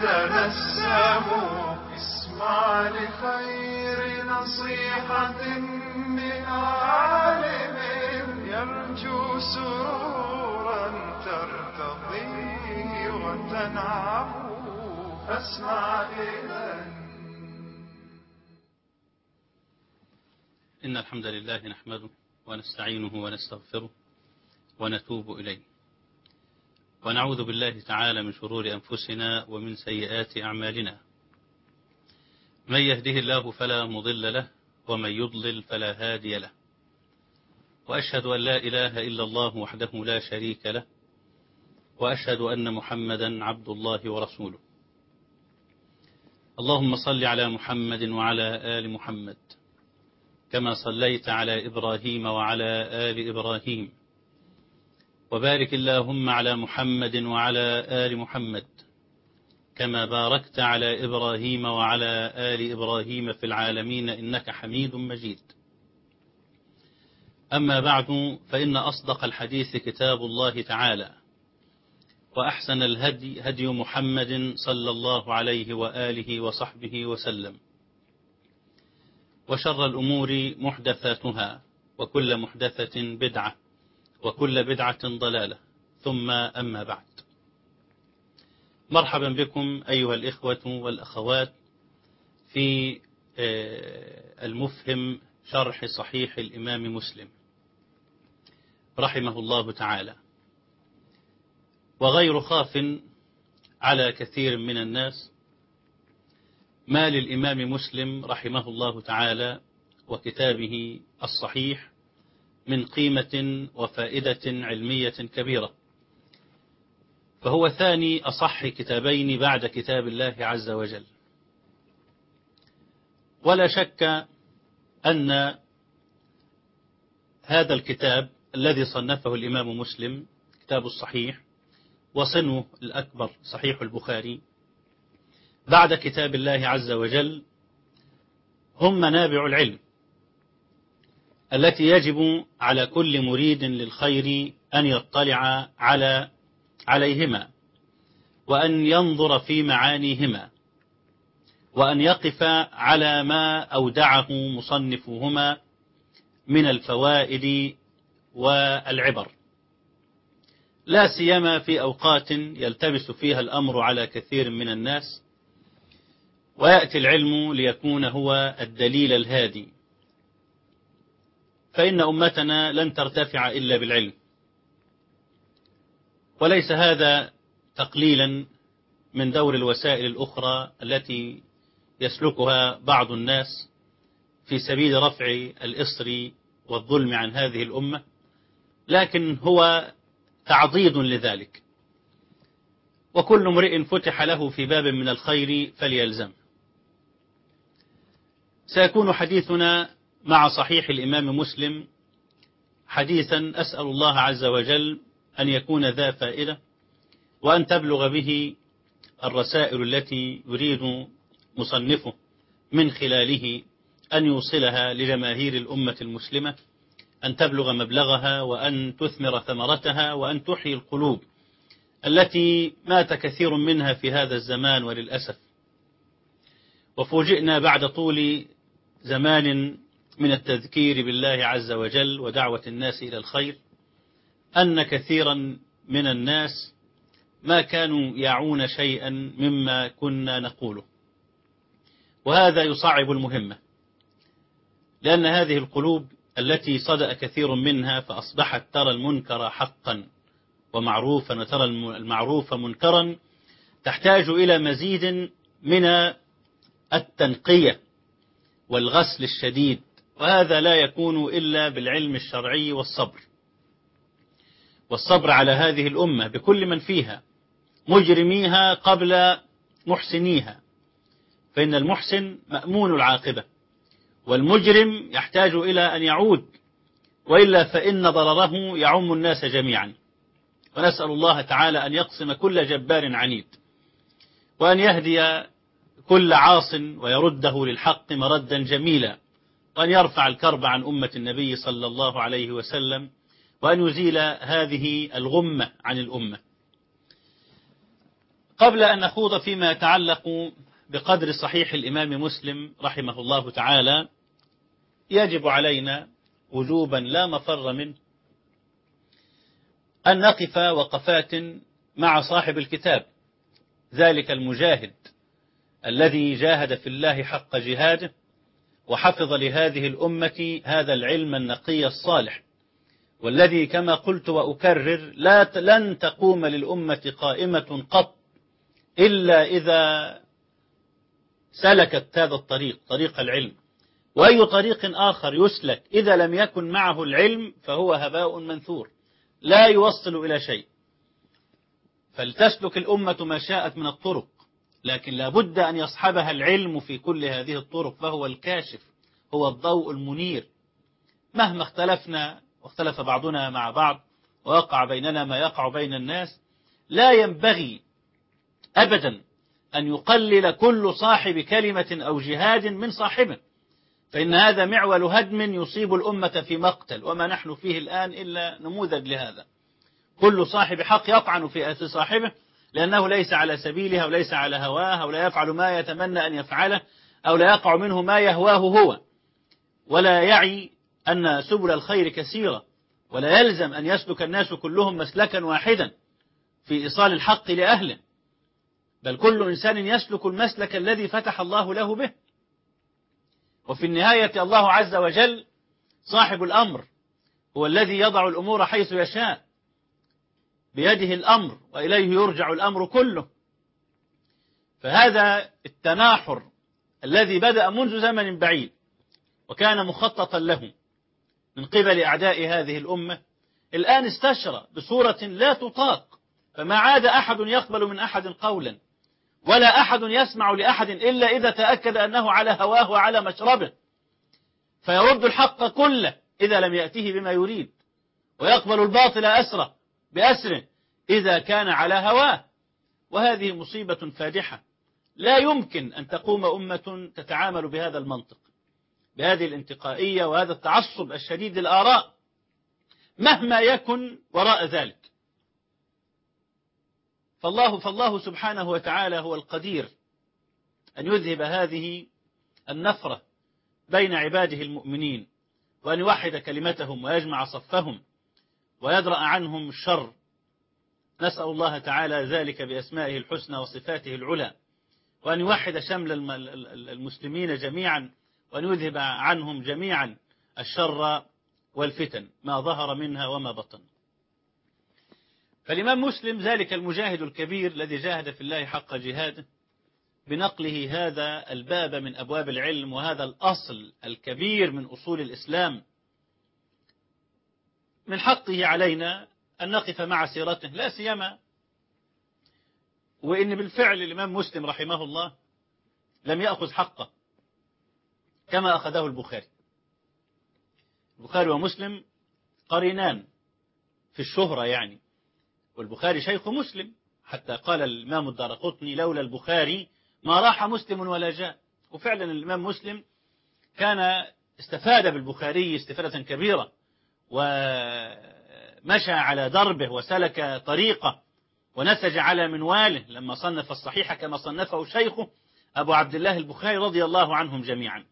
تنسموا اسمع لخير نصيحة من عالم يرجو سرورا ترتضيه وتنعم فاسمع إذا إن الحمد لله نحمده ونستعينه ونستغفره ونتوب إليه ونعوذ بالله تعالى من شرور أنفسنا ومن سيئات أعمالنا من يهده الله فلا مضل له ومن يضلل فلا هادي له وأشهد أن لا إله إلا الله وحده لا شريك له وأشهد أن محمدا عبد الله ورسوله اللهم صل على محمد وعلى آل محمد كما صليت على إبراهيم وعلى آل إبراهيم وبارك اللهم على محمد وعلى آل محمد كما باركت على إبراهيم وعلى آل إبراهيم في العالمين إنك حميد مجيد أما بعد فإن أصدق الحديث كتاب الله تعالى وأحسن الهدي هدي محمد صلى الله عليه وآله وصحبه وسلم وشر الأمور محدثاتها وكل محدثة بدعة وكل بدعة ضلالة ثم أما بعد مرحبا بكم أيها الإخوة والأخوات في المفهم شرح صحيح الإمام مسلم رحمه الله تعالى وغير خاف على كثير من الناس ما للإمام مسلم رحمه الله تعالى وكتابه الصحيح من قيمة وفائدة علمية كبيرة فهو ثاني أصح كتابين بعد كتاب الله عز وجل ولا شك أن هذا الكتاب الذي صنفه الإمام مسلم كتاب الصحيح وصنه الأكبر صحيح البخاري بعد كتاب الله عز وجل هم منابع العلم التي يجب على كل مريد للخير أن يطلع على عليهما وأن ينظر في معانيهما وأن يقف على ما أودعه مصنفهما من الفوائد والعبر لا سيما في أوقات يلتبس فيها الأمر على كثير من الناس ويأتي العلم ليكون هو الدليل الهادي فإن أمتنا لن ترتفع إلا بالعلم وليس هذا تقليلا من دور الوسائل الأخرى التي يسلكها بعض الناس في سبيل رفع الإصر والظلم عن هذه الأمة لكن هو تعضيد لذلك وكل امرئ فتح له في باب من الخير فليلزم سيكون حديثنا مع صحيح الإمام مسلم حديثا أسأل الله عز وجل أن يكون ذا فائدة وأن تبلغ به الرسائل التي يريد مصنفه من خلاله أن يوصلها لجماهير الأمة المسلمة أن تبلغ مبلغها وأن تثمر ثمرتها وأن تحيي القلوب التي مات كثير منها في هذا الزمان وللأسف وفوجئنا بعد طول زمان من التذكير بالله عز وجل ودعوة الناس إلى الخير أن كثيرا من الناس ما كانوا يعون شيئا مما كنا نقوله وهذا يصعب المهمة لأن هذه القلوب التي صدأ كثير منها فأصبحت ترى المنكر حقا ومعروفا وترى المعروف منكرا تحتاج إلى مزيد من التنقية والغسل الشديد وهذا لا يكون إلا بالعلم الشرعي والصبر والصبر على هذه الأمة بكل من فيها مجرميها قبل محسنيها فإن المحسن مأمون العاقبة والمجرم يحتاج إلى أن يعود وإلا فإن ضرره يعم الناس جميعا ونسأل الله تعالى أن يقسم كل جبار عنيد وأن يهدي كل عاص ويرده للحق مردا جميلا وأن يرفع الكرب عن أمة النبي صلى الله عليه وسلم وأن يزيل هذه الغمة عن الأمة قبل أن نخوض فيما يتعلق بقدر صحيح الإمام مسلم رحمه الله تعالى يجب علينا وجوبا لا مفر منه أن نقف وقفات مع صاحب الكتاب ذلك المجاهد الذي جاهد في الله حق جهاده وحفظ لهذه الأمة هذا العلم النقي الصالح والذي كما قلت وأكرر لا لن تقوم للأمة قائمة قط إلا إذا سلكت هذا الطريق طريق العلم وأي طريق آخر يسلك إذا لم يكن معه العلم فهو هباء منثور لا يوصل إلى شيء فلتسلك الأمة ما شاءت من الطرق لكن لابد أن يصحبها العلم في كل هذه الطرق فهو الكاشف هو الضوء المنير مهما اختلفنا واختلف بعضنا مع بعض ووقع بيننا ما يقع بين الناس لا ينبغي أبدا أن يقلل كل صاحب كلمة أو جهاد من صاحبه فإن هذا معول هدم يصيب الأمة في مقتل وما نحن فيه الآن إلا نموذج لهذا كل صاحب حق يطعن في صاحبه لأنه ليس على سبيلها وليس على هواه أو لا يفعل ما يتمنى أن يفعله أو لا يقع منه ما يهواه هو ولا يعي أن سبل الخير كثيرة ولا يلزم أن يسلك الناس كلهم مسلكا واحدا في إيصال الحق لأهله بل كل إنسان يسلك المسلك الذي فتح الله له به وفي النهاية الله عز وجل صاحب الأمر هو الذي يضع الأمور حيث يشاء بيده الأمر وإليه يرجع الأمر كله فهذا التناحر الذي بدأ منذ زمن بعيد وكان مخططا له من قبل أعداء هذه الأمة الآن استشرى بصورة لا تطاق فما عاد أحد يقبل من أحد قولا ولا أحد يسمع لأحد إلا إذا تأكد أنه على هواه وعلى مشربه فيرد الحق كله إذا لم يأتيه بما يريد ويقبل الباطل أسره بأسره إذا كان على هواه وهذه مصيبة فادحة لا يمكن أن تقوم أمة تتعامل بهذا المنطق بهذه الانتقائية وهذا التعصب الشديد للآراء مهما يكن وراء ذلك فالله فالله سبحانه وتعالى هو القدير أن يذهب هذه النفرة بين عباده المؤمنين وأن يوحد كلمتهم ويجمع صفهم ويدرأ عنهم الشر نسأل الله تعالى ذلك بأسمائه الحسنى وصفاته العلى وأن يوحد شمل المسلمين جميعا وأن يذهب عنهم جميعا الشر والفتن ما ظهر منها وما بطن فالإمام مسلم ذلك المجاهد الكبير الذي جاهد في الله حق جهاده بنقله هذا الباب من أبواب العلم وهذا الأصل الكبير من أصول الإسلام من حقه علينا أن نقف مع سيرته لا سيما وإن بالفعل الإمام مسلم رحمه الله لم يأخذ حقه كما أخذه البخاري البخاري ومسلم قرينان في الشهرة يعني والبخاري شيخ مسلم حتى قال الإمام الدارقطني لولا البخاري ما راح مسلم ولا جاء وفعلا الإمام مسلم كان استفاد بالبخاري استفادة كبيرة ومشى على دربه وسلك طريقه ونسج على منواله لما صنف الصحيح كما صنفه شيخه أبو عبد الله البخاري رضي الله عنهم جميعا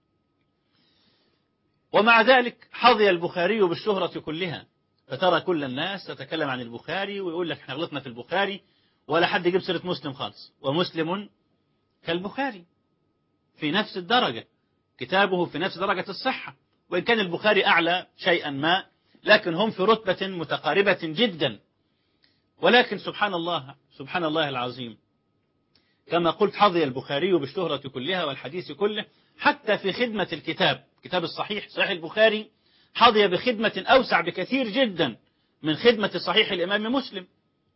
ومع ذلك حظي البخاري بالشهرة كلها فترى كل الناس تتكلم عن البخاري ويقول لك احنا غلطنا في البخاري ولا حد يجيب سيرة مسلم خالص ومسلم كالبخاري في نفس الدرجة كتابه في نفس درجة الصحة وإن كان البخاري أعلى شيئا ما لكن هم في رتبة متقاربة جدا ولكن سبحان الله سبحان الله العظيم كما قلت حظي البخاري بالشهرة كلها والحديث كله حتى في خدمة الكتاب كتاب الصحيح صحيح البخاري حظي بخدمة أوسع بكثير جدا من خدمة صحيح الإمام مسلم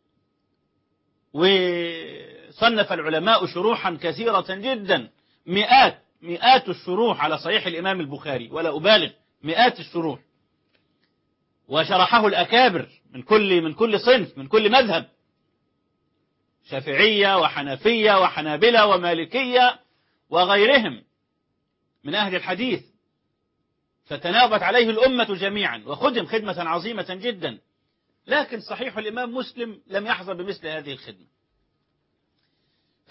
وصنف العلماء شروحا كثيرة جدا مئات مئات الشروح على صحيح الإمام البخاري ولا أبالغ مئات الشروح وشرحه الأكابر من كل من كل صنف من كل مذهب شافعية وحنفية وحنابلة ومالكية وغيرهم من أهل الحديث فتناوبت عليه الأمة جميعا وخدم خدمة عظيمة جدا لكن صحيح الإمام مسلم لم يحظى بمثل هذه الخدمة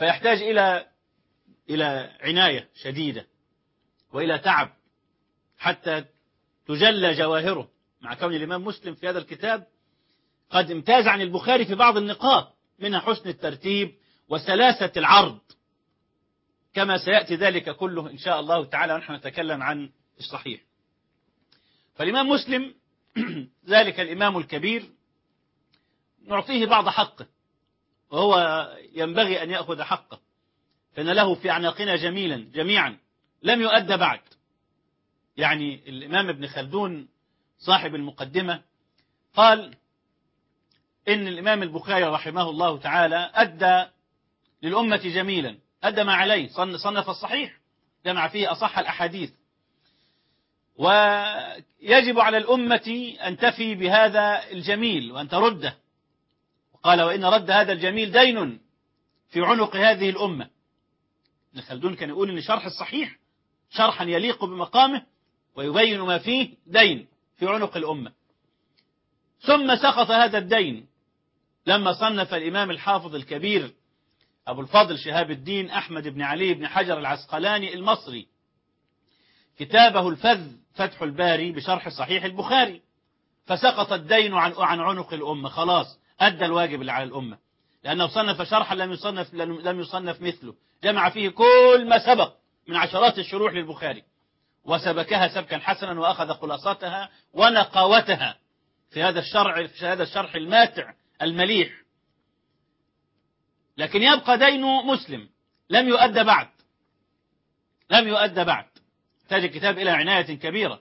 فيحتاج إلى إلى عناية شديدة وإلى تعب حتى تجلى جواهره مع كون الإمام مسلم في هذا الكتاب قد امتاز عن البخاري في بعض النقاط منها حسن الترتيب وسلاسة العرض كما سيأتي ذلك كله إن شاء الله تعالى ونحن نتكلم عن الصحيح فالإمام مسلم ذلك الإمام الكبير نعطيه بعض حقه وهو ينبغي أن يأخذ حقه فإن له في أعناقنا جميلا جميعا لم يؤد بعد يعني الإمام ابن خلدون صاحب المقدمة قال إن الإمام البخاري رحمه الله تعالى أدى للأمة جميلا أدى ما عليه صنف الصحيح جمع فيه أصح الأحاديث ويجب على الأمة أن تفي بهذا الجميل وأن ترده وقال وإن رد هذا الجميل دين في عنق هذه الأمة ابن خلدون كان يقول إن شرح الصحيح شرحا يليق بمقامه ويبين ما فيه دين في عنق الأمة ثم سقط هذا الدين لما صنف الإمام الحافظ الكبير أبو الفضل شهاب الدين أحمد بن علي بن حجر العسقلاني المصري كتابه الفذ فتح الباري بشرح صحيح البخاري فسقط الدين عن عن عنق الأمة خلاص أدى الواجب اللي على الأمة لأنه صنف شرحا لم يصنف لم يصنف مثله جمع فيه كل ما سبق من عشرات الشروح للبخاري وسبكها سبكا حسنا وأخذ خلاصتها ونقاوتها في هذا الشرع في هذا الشرح الماتع المليح لكن يبقى دين مسلم لم يؤد بعد لم يؤد بعد يحتاج الكتاب إلى عناية كبيرة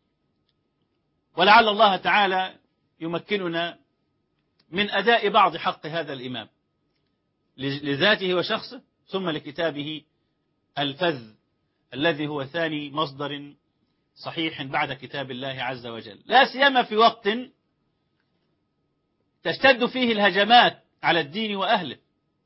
ولعل الله تعالى يمكننا من أداء بعض حق هذا الإمام لذاته وشخصه ثم لكتابه الفذ الذي هو ثاني مصدر صحيح بعد كتاب الله عز وجل لا سيما في وقت تشتد فيه الهجمات على الدين وأهله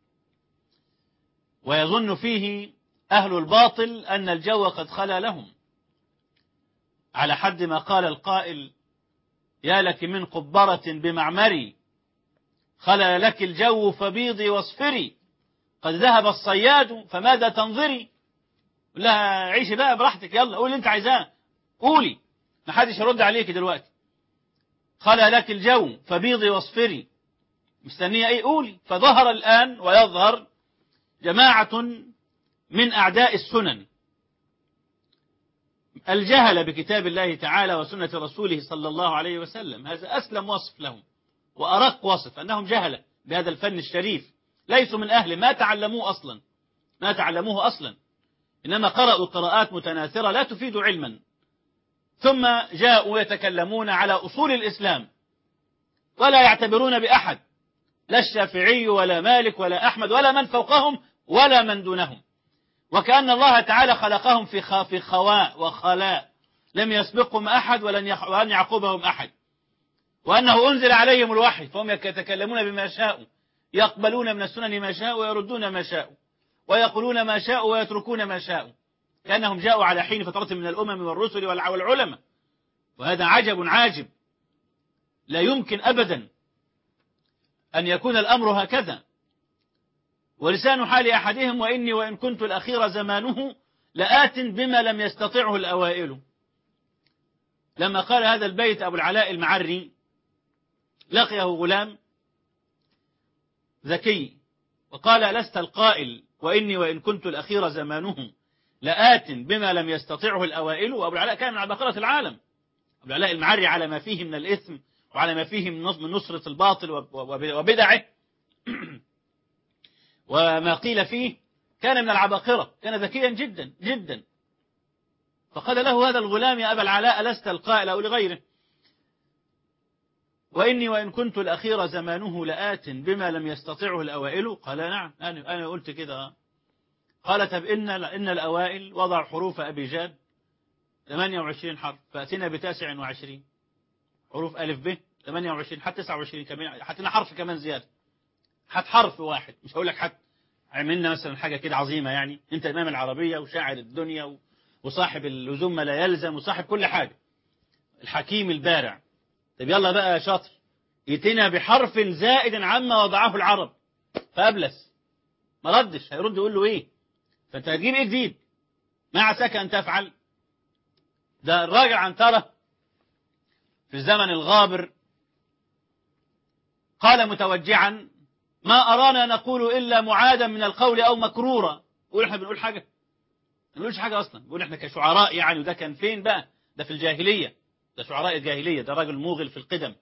ويظن فيه أهل الباطل أن الجو قد خلا لهم على حد ما قال القائل يا لك من قبرة بمعمري خلا لك الجو فبيضي واصفري قد ذهب الصياد فماذا تنظري لها عيشي بقى براحتك يلا قولي انت عايزاه قولي ما حدش يرد عليك دلوقتي خلا لك الجو فبيضي واصفري مستنية ايه قولي فظهر الآن ويظهر جماعة من أعداء السنن الجهل بكتاب الله تعالى وسنة رسوله صلى الله عليه وسلم هذا أسلم وصف لهم وأرق وصف أنهم جهلة بهذا الفن الشريف ليسوا من أهله ما تعلموه أصلا ما تعلموه أصلا إنما قرأوا قراءات متناثرة لا تفيد علما ثم جاءوا يتكلمون على أصول الإسلام ولا يعتبرون بأحد لا الشافعي ولا مالك ولا أحمد ولا من فوقهم ولا من دونهم وكأن الله تعالى خلقهم في في خواء وخلاء لم يسبقهم أحد ولن يعقبهم أحد وأنه أنزل عليهم الوحي فهم يتكلمون بما شاءوا يقبلون من السنن ما شاءوا ويردون ما شاءوا ويقولون ما شاءوا ويتركون ما شاءوا كأنهم جاءوا على حين فترة من الأمم والرسل والعلماء وهذا عجب عاجب لا يمكن أبدا أن يكون الأمر هكذا ولسان حال أحدهم وإني وإن كنت الأخير زمانه لآت بما لم يستطعه الأوائل لما قال هذا البيت أبو العلاء المعري لقيه غلام ذكي وقال لست القائل وإني وإن كنت الأخير زمانه لآت بما لم يستطعه الأوائل وأبو العلاء كان من عبقرة العالم أبو العلاء المعري على ما فيه من الإثم وعلى ما فيه من نصرة الباطل وبدعه وما قيل فيه كان من العباقرة كان ذكيا جدا جدا فقال له هذا الغلام يا أبا العلاء لست القائل أو لغيره وإني وإن كنت الأخير زمانه لآت بما لم يستطعه الأوائل قال نعم أنا, أنا قلت كده قال طب إن, إن الأوائل وضع حروف أبي جاد 28 حرف فأتنا بتاسع وعشرين حروف ألف ب 28 حتى 29 كمان حتى حرف كمان زيادة حت حرف واحد مش هقول لك حت عملنا مثلا حاجة كده عظيمة يعني انت امام العربية وشاعر الدنيا وصاحب اللزوم ما لا يلزم وصاحب كل حاجة الحكيم البارع طب يلا بقى يا شاطر ائتنا بحرف زائد عما وضعه العرب فأبلس ما ردش هيرد يقول له ايه فانت هتجيب ايه جديد ما عساك ان تفعل ده الراجل عنترة في الزمن الغابر قال متوجعا ما أرانا نقول إلا معادا من القول أو مكرورا يقول احنا بنقول حاجة ما بنقولش حاجة أصلا بيقول احنا كشعراء يعني وده كان فين بقى ده في الجاهلية ده شعراء الجاهلية ده راجل موغل في القدم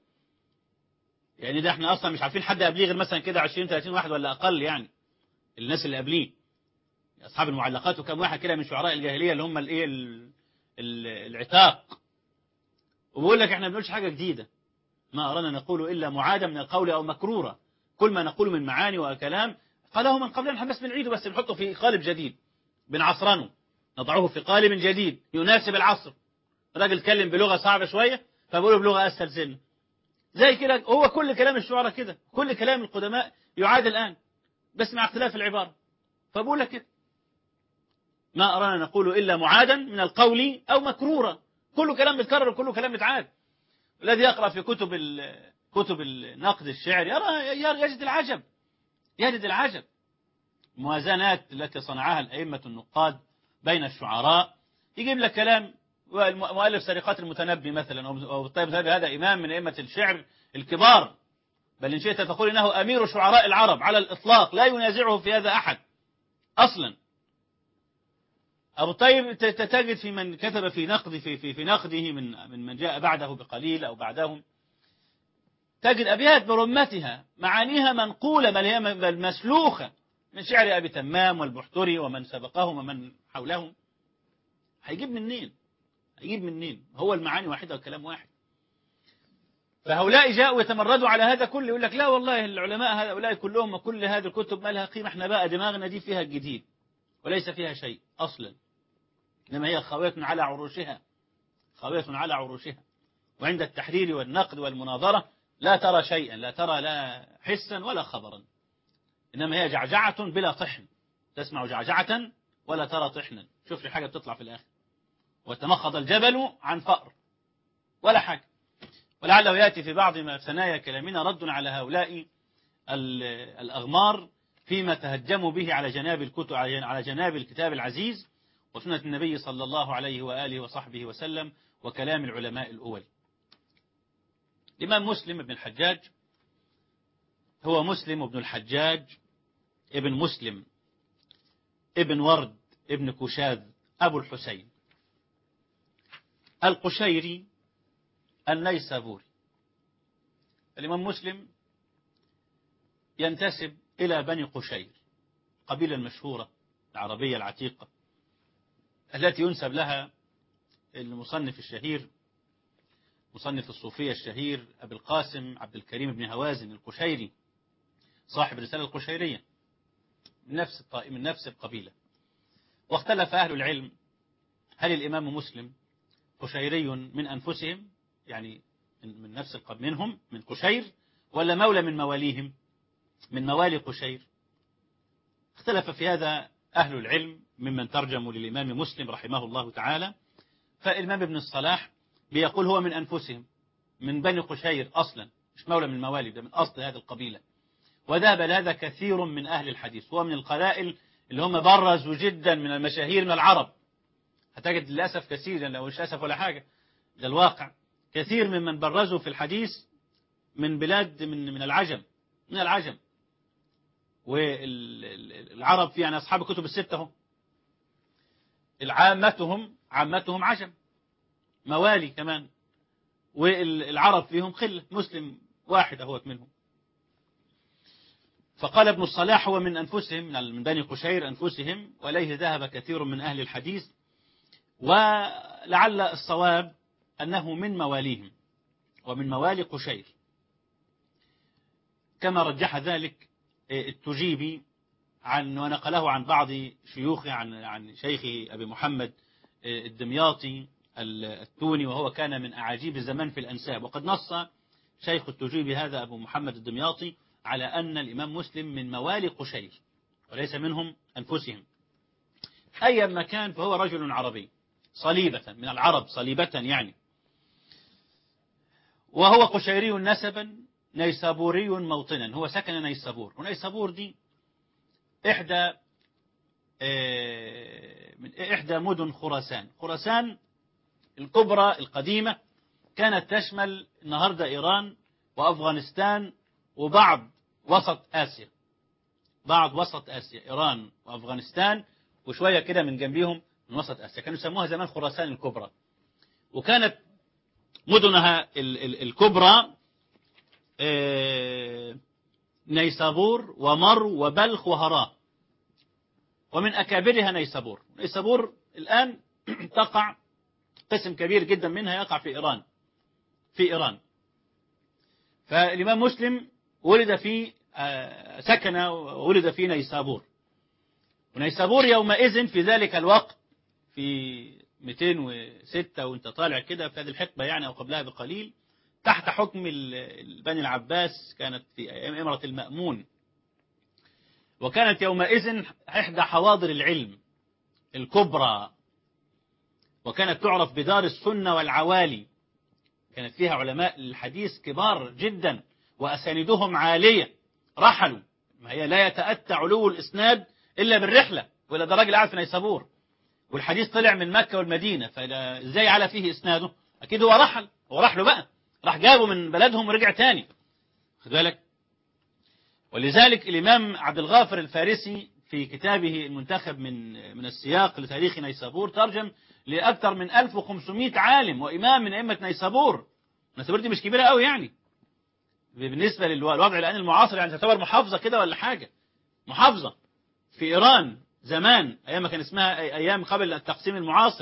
يعني ده احنا أصلا مش عارفين حد قبليه غير مثلا كده 20 30 واحد ولا أقل يعني الناس اللي قبليه أصحاب المعلقات وكم واحد كده من شعراء الجاهلية اللي هم الإيه ال- ال- العتاق وبيقول لك احنا ما بنقولش حاجة جديدة ما أرانا نقول إلا معادا من القول أو مكرورا كل ما نقول من معاني وكلام قاله من قبلنا احنا بس بنعيده بس بنحطه في قالب جديد بنعصرنه نضعه في قالب جديد يناسب العصر الراجل اتكلم بلغة صعبة شوية فبقوله بلغة أسهل سنة زي كده هو كل كلام الشعراء كده كل كلام القدماء يعاد الآن بس مع اختلاف العبارة فبقول لك كده ما أرانا نقول إلا معادا من القول أو مكرورا كل كلام بيتكرر وكل كلام بيتعاد الذي يقرأ في كتب ال- كتب النقد الشعر يرى يرى- يجد العجب يجد العجب الموازنات التي صنعها الأئمة النقاد بين الشعراء يجيب لك كلام مؤلف سرقات المتنبي مثلا أو أو الطيب المتنبي هذا إمام من أئمة الشعر الكبار بل إن شئت تقول إنه أمير شعراء العرب على الإطلاق لا ينازعه في هذا أحد أصلا أبو الطيب ت- ت- تجد في من كتب في نقد في في, في نقده من من من جاء بعده بقليل أو بعدهم تجد أبيات برمتها معانيها منقولة بل هي م- بل مسلوخة من شعر أبي تمام والبحتري ومن سبقهم ومن حولهم هيجيب منين هيجيب منين هو المعاني واحدة والكلام واحد فهؤلاء جاءوا يتمردوا على هذا كله يقول لك لا والله العلماء هؤلاء كلهم وكل هذه الكتب ما لها قيمة احنا بقى دماغنا دي فيها الجديد وليس فيها شيء أصلا إنما هي خاوية على عروشها خاوية على عروشها وعند التحرير والنقد والمناظرة لا ترى شيئا لا ترى لا حسا ولا خبرا إنما هي جعجعة بلا طحن تسمع جعجعة ولا ترى طحنا شوف لي حاجة بتطلع في الآخر وتمخض الجبل عن فأر ولا حاجة ولعله يأتي في بعض ما ثنايا كلامنا رد على هؤلاء ال- الأغمار فيما تهجموا به على جناب الكتب على جناب الكتاب العزيز وسنة النبي صلى الله عليه وآله وصحبه وسلم وكلام العلماء الأول الإمام مسلم بن الحجاج هو مسلم بن الحجاج ابن مسلم ابن ورد ابن كشاذ أبو الحسين القشيري النيسابوري الإمام مسلم ينتسب إلى بني قشير قبيلة المشهورة العربية العتيقة التي ينسب لها المصنف الشهير مصنف الصوفية الشهير أبي القاسم عبد الكريم بن هوازن القشيري صاحب الرسالة القشيرية من نفس الطائم من نفس القبيلة واختلف أهل العلم هل الإمام مسلم قشيري من أنفسهم يعني من من نفس القبيل منهم من قشير ولا مولى من مواليهم من موالي قشير اختلف في هذا أهل العلم ممن ترجموا للإمام مسلم رحمه الله تعالى فالإمام ابن الصلاح بيقول هو من أنفسهم من بني قشير أصلا مش مولى من الموالي ده من أصل هذه القبيلة وذهب لهذا كثير من أهل الحديث هو من القلائل اللي هم برزوا جدا من المشاهير من العرب هتجد للأسف كثيرا لو مش أسف ولا حاجة ده الواقع كثير ممن برزوا في الحديث من بلاد من من العجم من العجم والعرب في يعني أصحاب الكتب الستة هم العامتهم عامتهم عجم موالي كمان والعرب فيهم قلة مسلم واحد أهوت منهم فقال ابن الصلاح هو من أنفسهم من بني قشير أنفسهم وإليه ذهب كثير من أهل الحديث ولعل الصواب أنه من مواليهم ومن موالي قشير كما رجح ذلك التجيبي عن ونقله عن بعض شيوخه عن عن شيخه أبي محمد الدمياطي التوني وهو كان من أعاجيب الزمان في الأنساب وقد نص شيخ التجيبي هذا أبو محمد الدمياطي على أن الإمام مسلم من موالي قشير وليس منهم أنفسهم أيا ما كان فهو رجل عربي صليبة من العرب صليبة يعني وهو قشيري نسبا نيسابوري موطنا هو سكن نيسابور ونيسابور دي إحدى آه، من إحدى مدن خراسان خراسان الكبرى القديمة كانت تشمل النهاردة إيران وأفغانستان وبعض وسط آسيا بعض وسط آسيا إيران وأفغانستان وشوية كده من جنبيهم من وسط آسيا كانوا يسموها زمان خراسان الكبرى وكانت مدنها ال- ال- الكبرى آه، نيسابور ومرو وبلخ وهراء ومن أكابرها نيسابور نيسابور الآن تقع قسم كبير جدا منها يقع في إيران في إيران فالإمام مسلم ولد في آه، سكن ولد في نيسابور ونيسابور يومئذ في ذلك الوقت في 206 وانت طالع كده في هذه الحقبة يعني أو قبلها بقليل تحت حكم ال- ال- بني العباس كانت في أيام إمرة المأمون وكانت يومئذ إحدى حواضر العلم الكبرى وكانت تعرف بدار السنة والعوالي كانت فيها علماء الحديث كبار جدا وأساندهم عالية رحلوا ما هي لا يتأتى علو الإسناد إلا بالرحلة ولا ده راجل قاعد في نيسابور والحديث طلع من مكة والمدينة فإزاي على فيه إسناده أكيد هو رحل هو راح له بقى راح جابه من بلدهم ورجع تاني خد بالك ولذلك الإمام عبد الغافر الفارسي في كتابه المنتخب من من السياق لتاريخ نيسابور ترجم لأكثر من 1500 عالم وإمام من أئمة نيسابور نيسابور دي مش كبيرة قوي يعني بالنسبة للوضع الآن المعاصر يعني تعتبر محافظة كده ولا حاجة محافظة في إيران زمان أيام ما كان اسمها أي- أيام قبل التقسيم المعاصر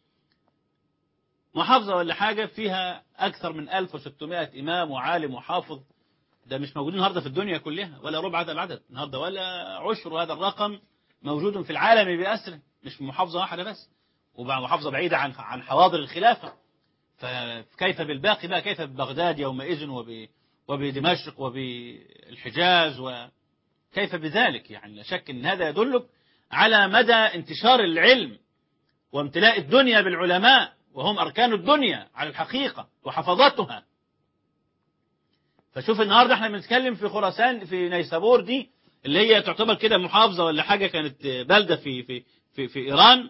محافظة ولا حاجة فيها أكثر من 1600 إمام وعالم وحافظ ده مش موجودين النهارده في الدنيا كلها ولا ربع هذا العدد النهارده ولا عشر هذا الرقم موجود في العالم بأسره مش في محافظة واحدة بس وبقى محافظة بعيدة عن عن حواضر الخلافة فكيف بالباقي بقى كيف ببغداد يومئذ وب وبدمشق وبالحجاز وكيف بذلك يعني لا شك ان هذا يدلك على مدى انتشار العلم وامتلاء الدنيا بالعلماء وهم أركان الدنيا على الحقيقة وحفظتها فشوف النهاردة احنا بنتكلم في خراسان في نيسابور دي اللي هي تعتبر كده محافظة ولا حاجة كانت بلدة في في في, في إيران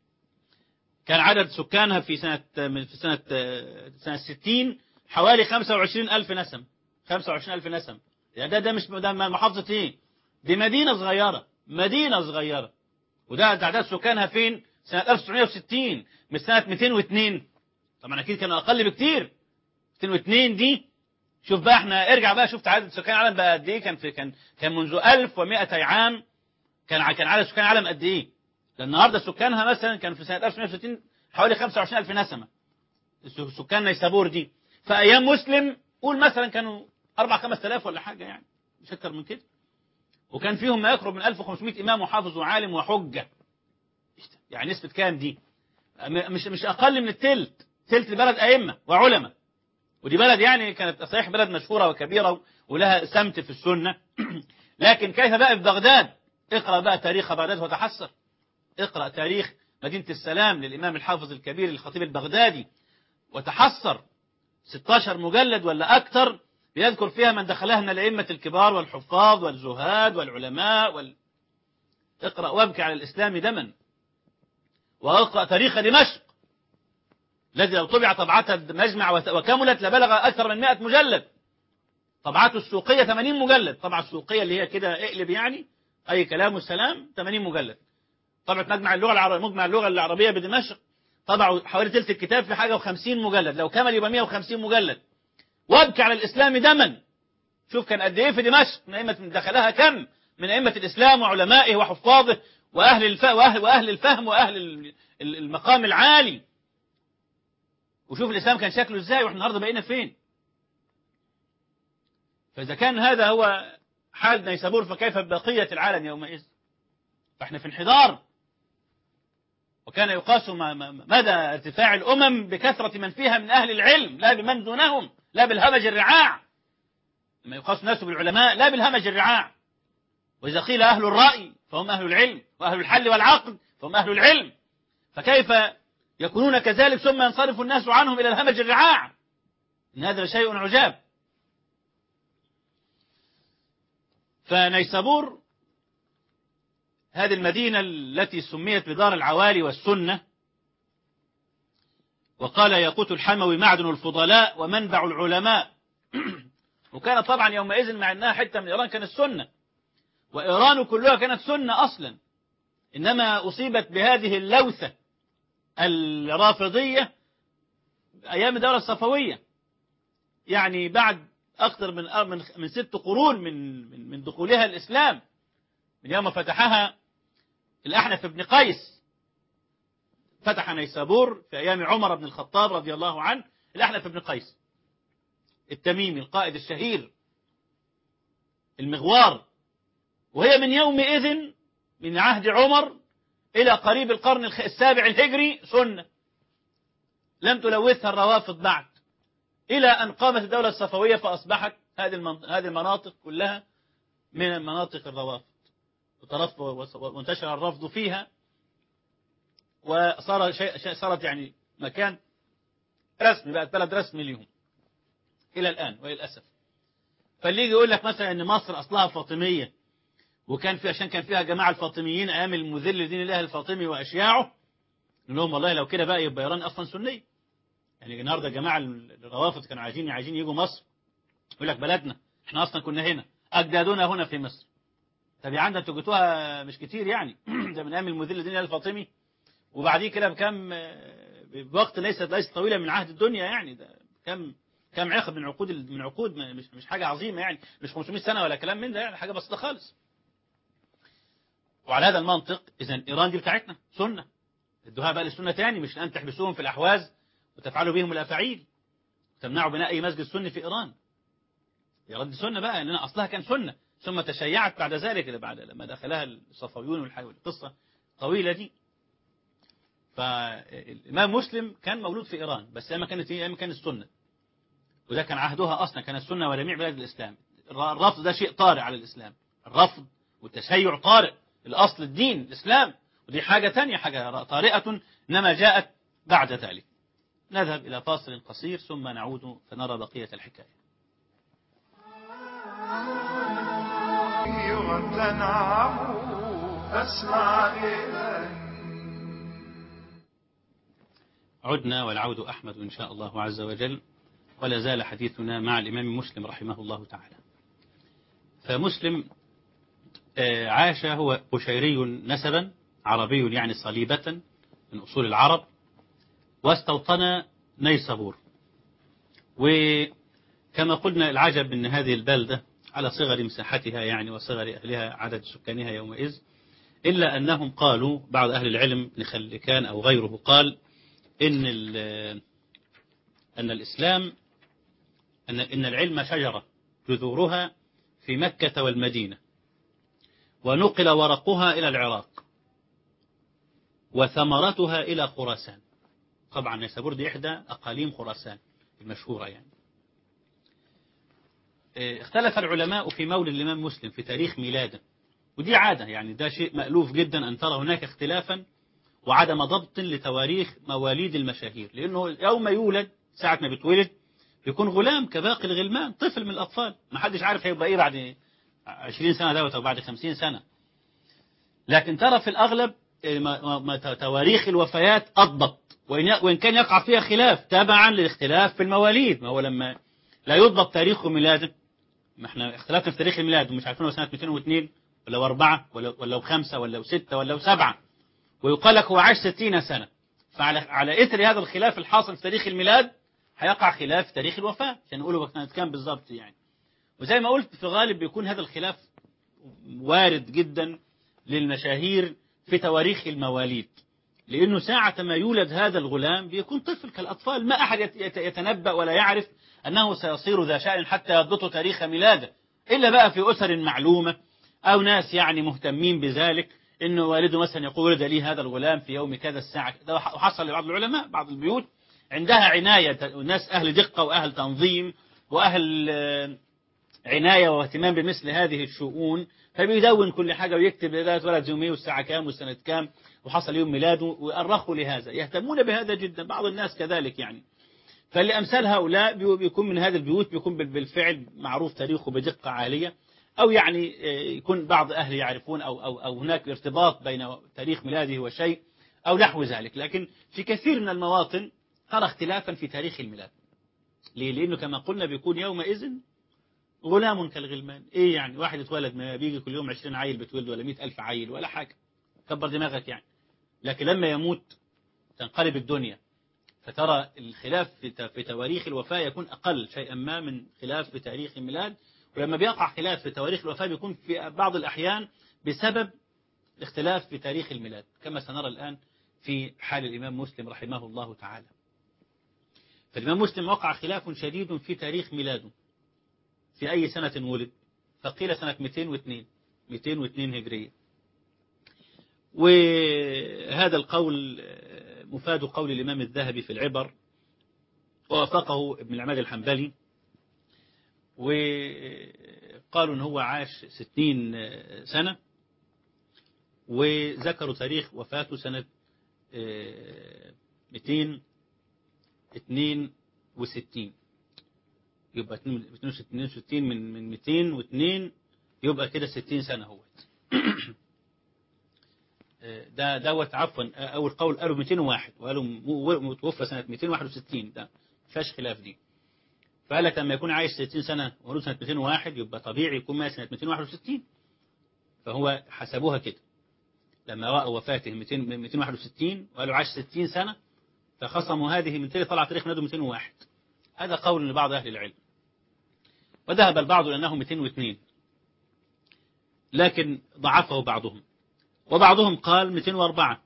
كان عدد سكانها في سنة من في سنة سنة 60 حوالي 25 ألف نسم 25 ألف نسم يعني ده ده مش ده محافظة ايه دي مدينة صغيرة مدينة صغيرة وده تعداد سكانها فين سنة 1960 من سنة 202 طبعا أكيد كانوا أقل بكتير 202 دي شوف بقى احنا ارجع بقى شوف عدد سكان العالم بقى قد ايه كان في كان كان منذ 1100 عام كان كان عدد سكان العالم قد ايه؟ لان النهارده سكانها مثلا كان في سنه 1960 حوالي 25000 نسمه سكان نيسابور دي في ايام مسلم قول مثلا كانوا 4 5000 ولا حاجه يعني مش اكتر من كده وكان فيهم ما يقرب من 1500 امام وحافظ وعالم وحجه يعني نسبه كام دي؟ مش مش اقل من التلت تلت البلد ائمه وعلماء ودي بلد يعني كانت صحيح بلد مشهورة وكبيرة ولها سمت في السنة لكن كيف بقى في بغداد اقرأ بقى تاريخ بغداد وتحسر اقرأ تاريخ مدينة السلام للإمام الحافظ الكبير الخطيب البغدادي وتحسر 16 مجلد ولا أكثر بيذكر فيها من دخلها من الأئمة الكبار والحفاظ والزهاد والعلماء وال... اقرأ وابكي على الإسلام دما واقرأ تاريخ دمشق الذي لو طبع طبعة المجمع وكملت لبلغ أكثر من 100 مجلد طبعته السوقية 80 مجلد طبعة السوقية اللي هي كده اقلب يعني أي كلام والسلام 80 مجلد طبعة مجمع اللغة العربية مجمع اللغة العربية بدمشق طبعوا حوالي ثلث الكتاب في حاجة و50 مجلد لو كمل يبقى 150 مجلد وابكي على الإسلام دما شوف كان قد إيه في دمشق من أئمة من دخلها كم من أئمة الإسلام وعلمائه وحفاظه وأهل الف... وأهل... وأهل الفهم وأهل المقام العالي وشوف الإسلام كان شكله إزاي وإحنا النهاردة بقينا فين فإذا كان هذا هو حال نيسابور فكيف بقية العالم يومئذ فإحنا في انحدار وكان يقاس مدى ارتفاع الأمم بكثرة من فيها من أهل العلم لا بمن دونهم لا بالهمج الرعاع لما يقاس الناس بالعلماء لا بالهمج الرعاع وإذا قيل أهل الرأي فهم أهل العلم وأهل الحل والعقد فهم أهل العلم فكيف يكونون كذلك ثم ينصرف الناس عنهم إلى الهمج الرعاع إن هذا شيء عجاب فنيسابور هذه المدينة التي سميت بدار العوالي والسنة وقال ياقوت الحموي معدن الفضلاء ومنبع العلماء وكان طبعا يومئذ مع أنها حتة من إيران كانت سنة وإيران كلها كانت سنة أصلا إنما أصيبت بهذه اللوثة الرافضية أيام الدولة الصفوية يعني بعد أكثر من من من ست قرون من من من دخولها الإسلام من يوم فتحها الأحنف بن قيس فتح نيسابور في أيام عمر بن الخطاب رضي الله عنه الأحنف بن قيس التميمي القائد الشهير المغوار وهي من يومئذ من عهد عمر إلى قريب القرن السابع الهجري سنة لم تلوثها الروافض بعد إلى أن قامت الدولة الصفوية فأصبحت هذه هذه المناطق كلها من مناطق الروافض وانتشر الرفض فيها وصار شيء صارت يعني مكان رسمي بقت بلد رسمي لهم إلى الآن وللأسف فاللي يجي يقول لك مثلا أن مصر أصلها فاطمية وكان في عشان كان فيها جماعة الفاطميين أيام المذل دين الله الفاطمي وأشياعه نقول لهم والله لو كده بقى يبقى إيران أصلا سنية يعني النهارده جماعة الروافض كانوا عايزين عايزين يجوا مصر يقول لك بلدنا احنا أصلا كنا هنا أجدادنا هنا في مصر طب يا عم انتوا جيتوها مش كتير يعني ده من أيام المذل دين الله الفاطمي وبعديه كده بكم بوقت ليست ليست طويلة من عهد الدنيا يعني ده كم كم عقد من عقود من عقود مش مش حاجة عظيمة يعني مش 500 سنة ولا كلام من ده يعني حاجة بسيطة خالص وعلى هذا المنطق إذا إيران دي بتاعتنا سنة ادوها بقى للسنة تاني مش الآن تحبسوهم في الأحواز وتفعلوا بهم الأفاعيل وتمنعوا بناء أي مسجد سني في إيران يا رد سنة بقى لأن أصلها كان سنة ثم تشيعت بعد ذلك بعد لما دخلها الصفويون والقصة الطويلة دي فالإمام مسلم كان مولود في إيران بس أيام كانت هي أيام كانت السنة وده كان عهدها أصلا كانت السنة وجميع بلاد الإسلام الرفض ده شيء طارئ على الإسلام الرفض والتشيع طارئ الأصل الدين الإسلام ودي حاجة تانية حاجة طارئة إنما جاءت بعد ذلك نذهب إلى فاصل قصير ثم نعود فنرى بقية الحكاية تنعم فاسمع إذا عدنا والعود أحمد إن شاء الله عز وجل ولا زال حديثنا مع الإمام مسلم رحمه الله تعالى فمسلم عاش هو قشيري نسبا عربي يعني صليبة من أصول العرب واستوطن نيسابور وكما قلنا العجب أن هذه البلدة على صغر مساحتها يعني وصغر أهلها عدد سكانها يومئذ إلا أنهم قالوا بعض أهل العلم نخلكان أو غيره قال إن أن الإسلام أن إن العلم شجرة جذورها في مكة والمدينة ونقل ورقها إلى العراق وثمرتها إلى خراسان طبعا نيسابور دي إحدى أقاليم خراسان المشهورة يعني اختلف العلماء في مولد الإمام مسلم في تاريخ ميلاده ودي عادة يعني ده شيء مألوف جدا أن ترى هناك اختلافا وعدم ضبط لتواريخ مواليد المشاهير لأنه يوم يولد ساعة ما بيتولد بيكون غلام كباقي الغلمان طفل من الأطفال ما حدش عارف هيبقى إيه بعد 20 سنة دوت أو بعد 50 سنة لكن ترى في الأغلب تواريخ الوفيات أضبط وإن كان يقع فيها خلاف تبعا للاختلاف في المواليد ما هو لما لا يضبط تاريخ ميلاده ما احنا اختلفنا في تاريخ الميلاد ومش عارفين هو سنة 202 ولا أربعة ولا ولا خمسة ولا ستة ولا سبعة ويقال لك هو عاش 60 سنة فعلى على إثر هذا الخلاف الحاصل في تاريخ الميلاد هيقع خلاف في تاريخ الوفاة عشان نقوله كانت كام بالظبط يعني وزي ما قلت في الغالب بيكون هذا الخلاف وارد جدا للمشاهير في تواريخ المواليد لأنه ساعة ما يولد هذا الغلام بيكون طفل كالأطفال ما أحد يتنبأ ولا يعرف أنه سيصير ذا شأن حتى يضبط تاريخ ميلاده إلا بقى في أسر معلومة أو ناس يعني مهتمين بذلك إنه والده مثلا يقول ولد لي هذا الغلام في يوم كذا الساعة ده حصل لبعض العلماء بعض البيوت عندها عناية ناس أهل دقة وأهل تنظيم وأهل عناية واهتمام بمثل هذه الشؤون فبيدون كل حاجة ويكتب ده اتولد يوميه والساعة كام والسنة كام وحصل يوم ميلاده ويؤرخوا لهذا يهتمون بهذا جدا بعض الناس كذلك يعني فاللي أمثال هؤلاء بيكون من هذه البيوت بيكون بالفعل معروف تاريخه بدقة عالية أو يعني يكون بعض أهل يعرفون أو, أو, أو هناك ارتباط بين تاريخ ميلاده وشيء أو نحو ذلك لكن في كثير من المواطن ترى اختلافا في تاريخ الميلاد ليه؟ لأنه كما قلنا بيكون يومئذ غلام كالغلمان إيه يعني واحد اتولد ما بيجي كل يوم 20 عيل بتولد ولا 100 ألف عيل ولا حاجة كبر دماغك يعني لكن لما يموت تنقلب الدنيا فترى الخلاف في تواريخ الوفاة يكون أقل شيئا ما من خلاف في تاريخ الميلاد ولما بيقع خلاف في تواريخ الوفاة بيكون في بعض الأحيان بسبب اختلاف في تاريخ الميلاد كما سنرى الآن في حال الإمام مسلم رحمه الله تعالى فالإمام مسلم وقع خلاف شديد في تاريخ ميلاده في أي سنة ولد فقيل سنة 202 202 هجرية وهذا القول مفاد قول الإمام الذهبي في العبر ووافقه ابن العماد الحنبلي وقالوا ان هو عاش ستين سنة وذكروا تاريخ وفاته سنة 262 يبقى 62 من من 202 يبقى كده 60 سنة هو ده دوت عفوا اول قول قالوا 201 وقالوا متوفى سنة 261 ده فيهاش خلاف دي فقال لك لما يكون عايش 60 سنة وولد سنة 201 يبقى طبيعي يكون مات سنة 261 فهو حسبوها كده لما رأوا وفاته 200 261 وقالوا عاش 60 سنة فخصموا هذه من تلك طلع تاريخ ميلاده 201 هذا قول لبعض أهل العلم وذهب البعض لأنه 202 لكن ضعفه بعضهم وبعضهم قال 204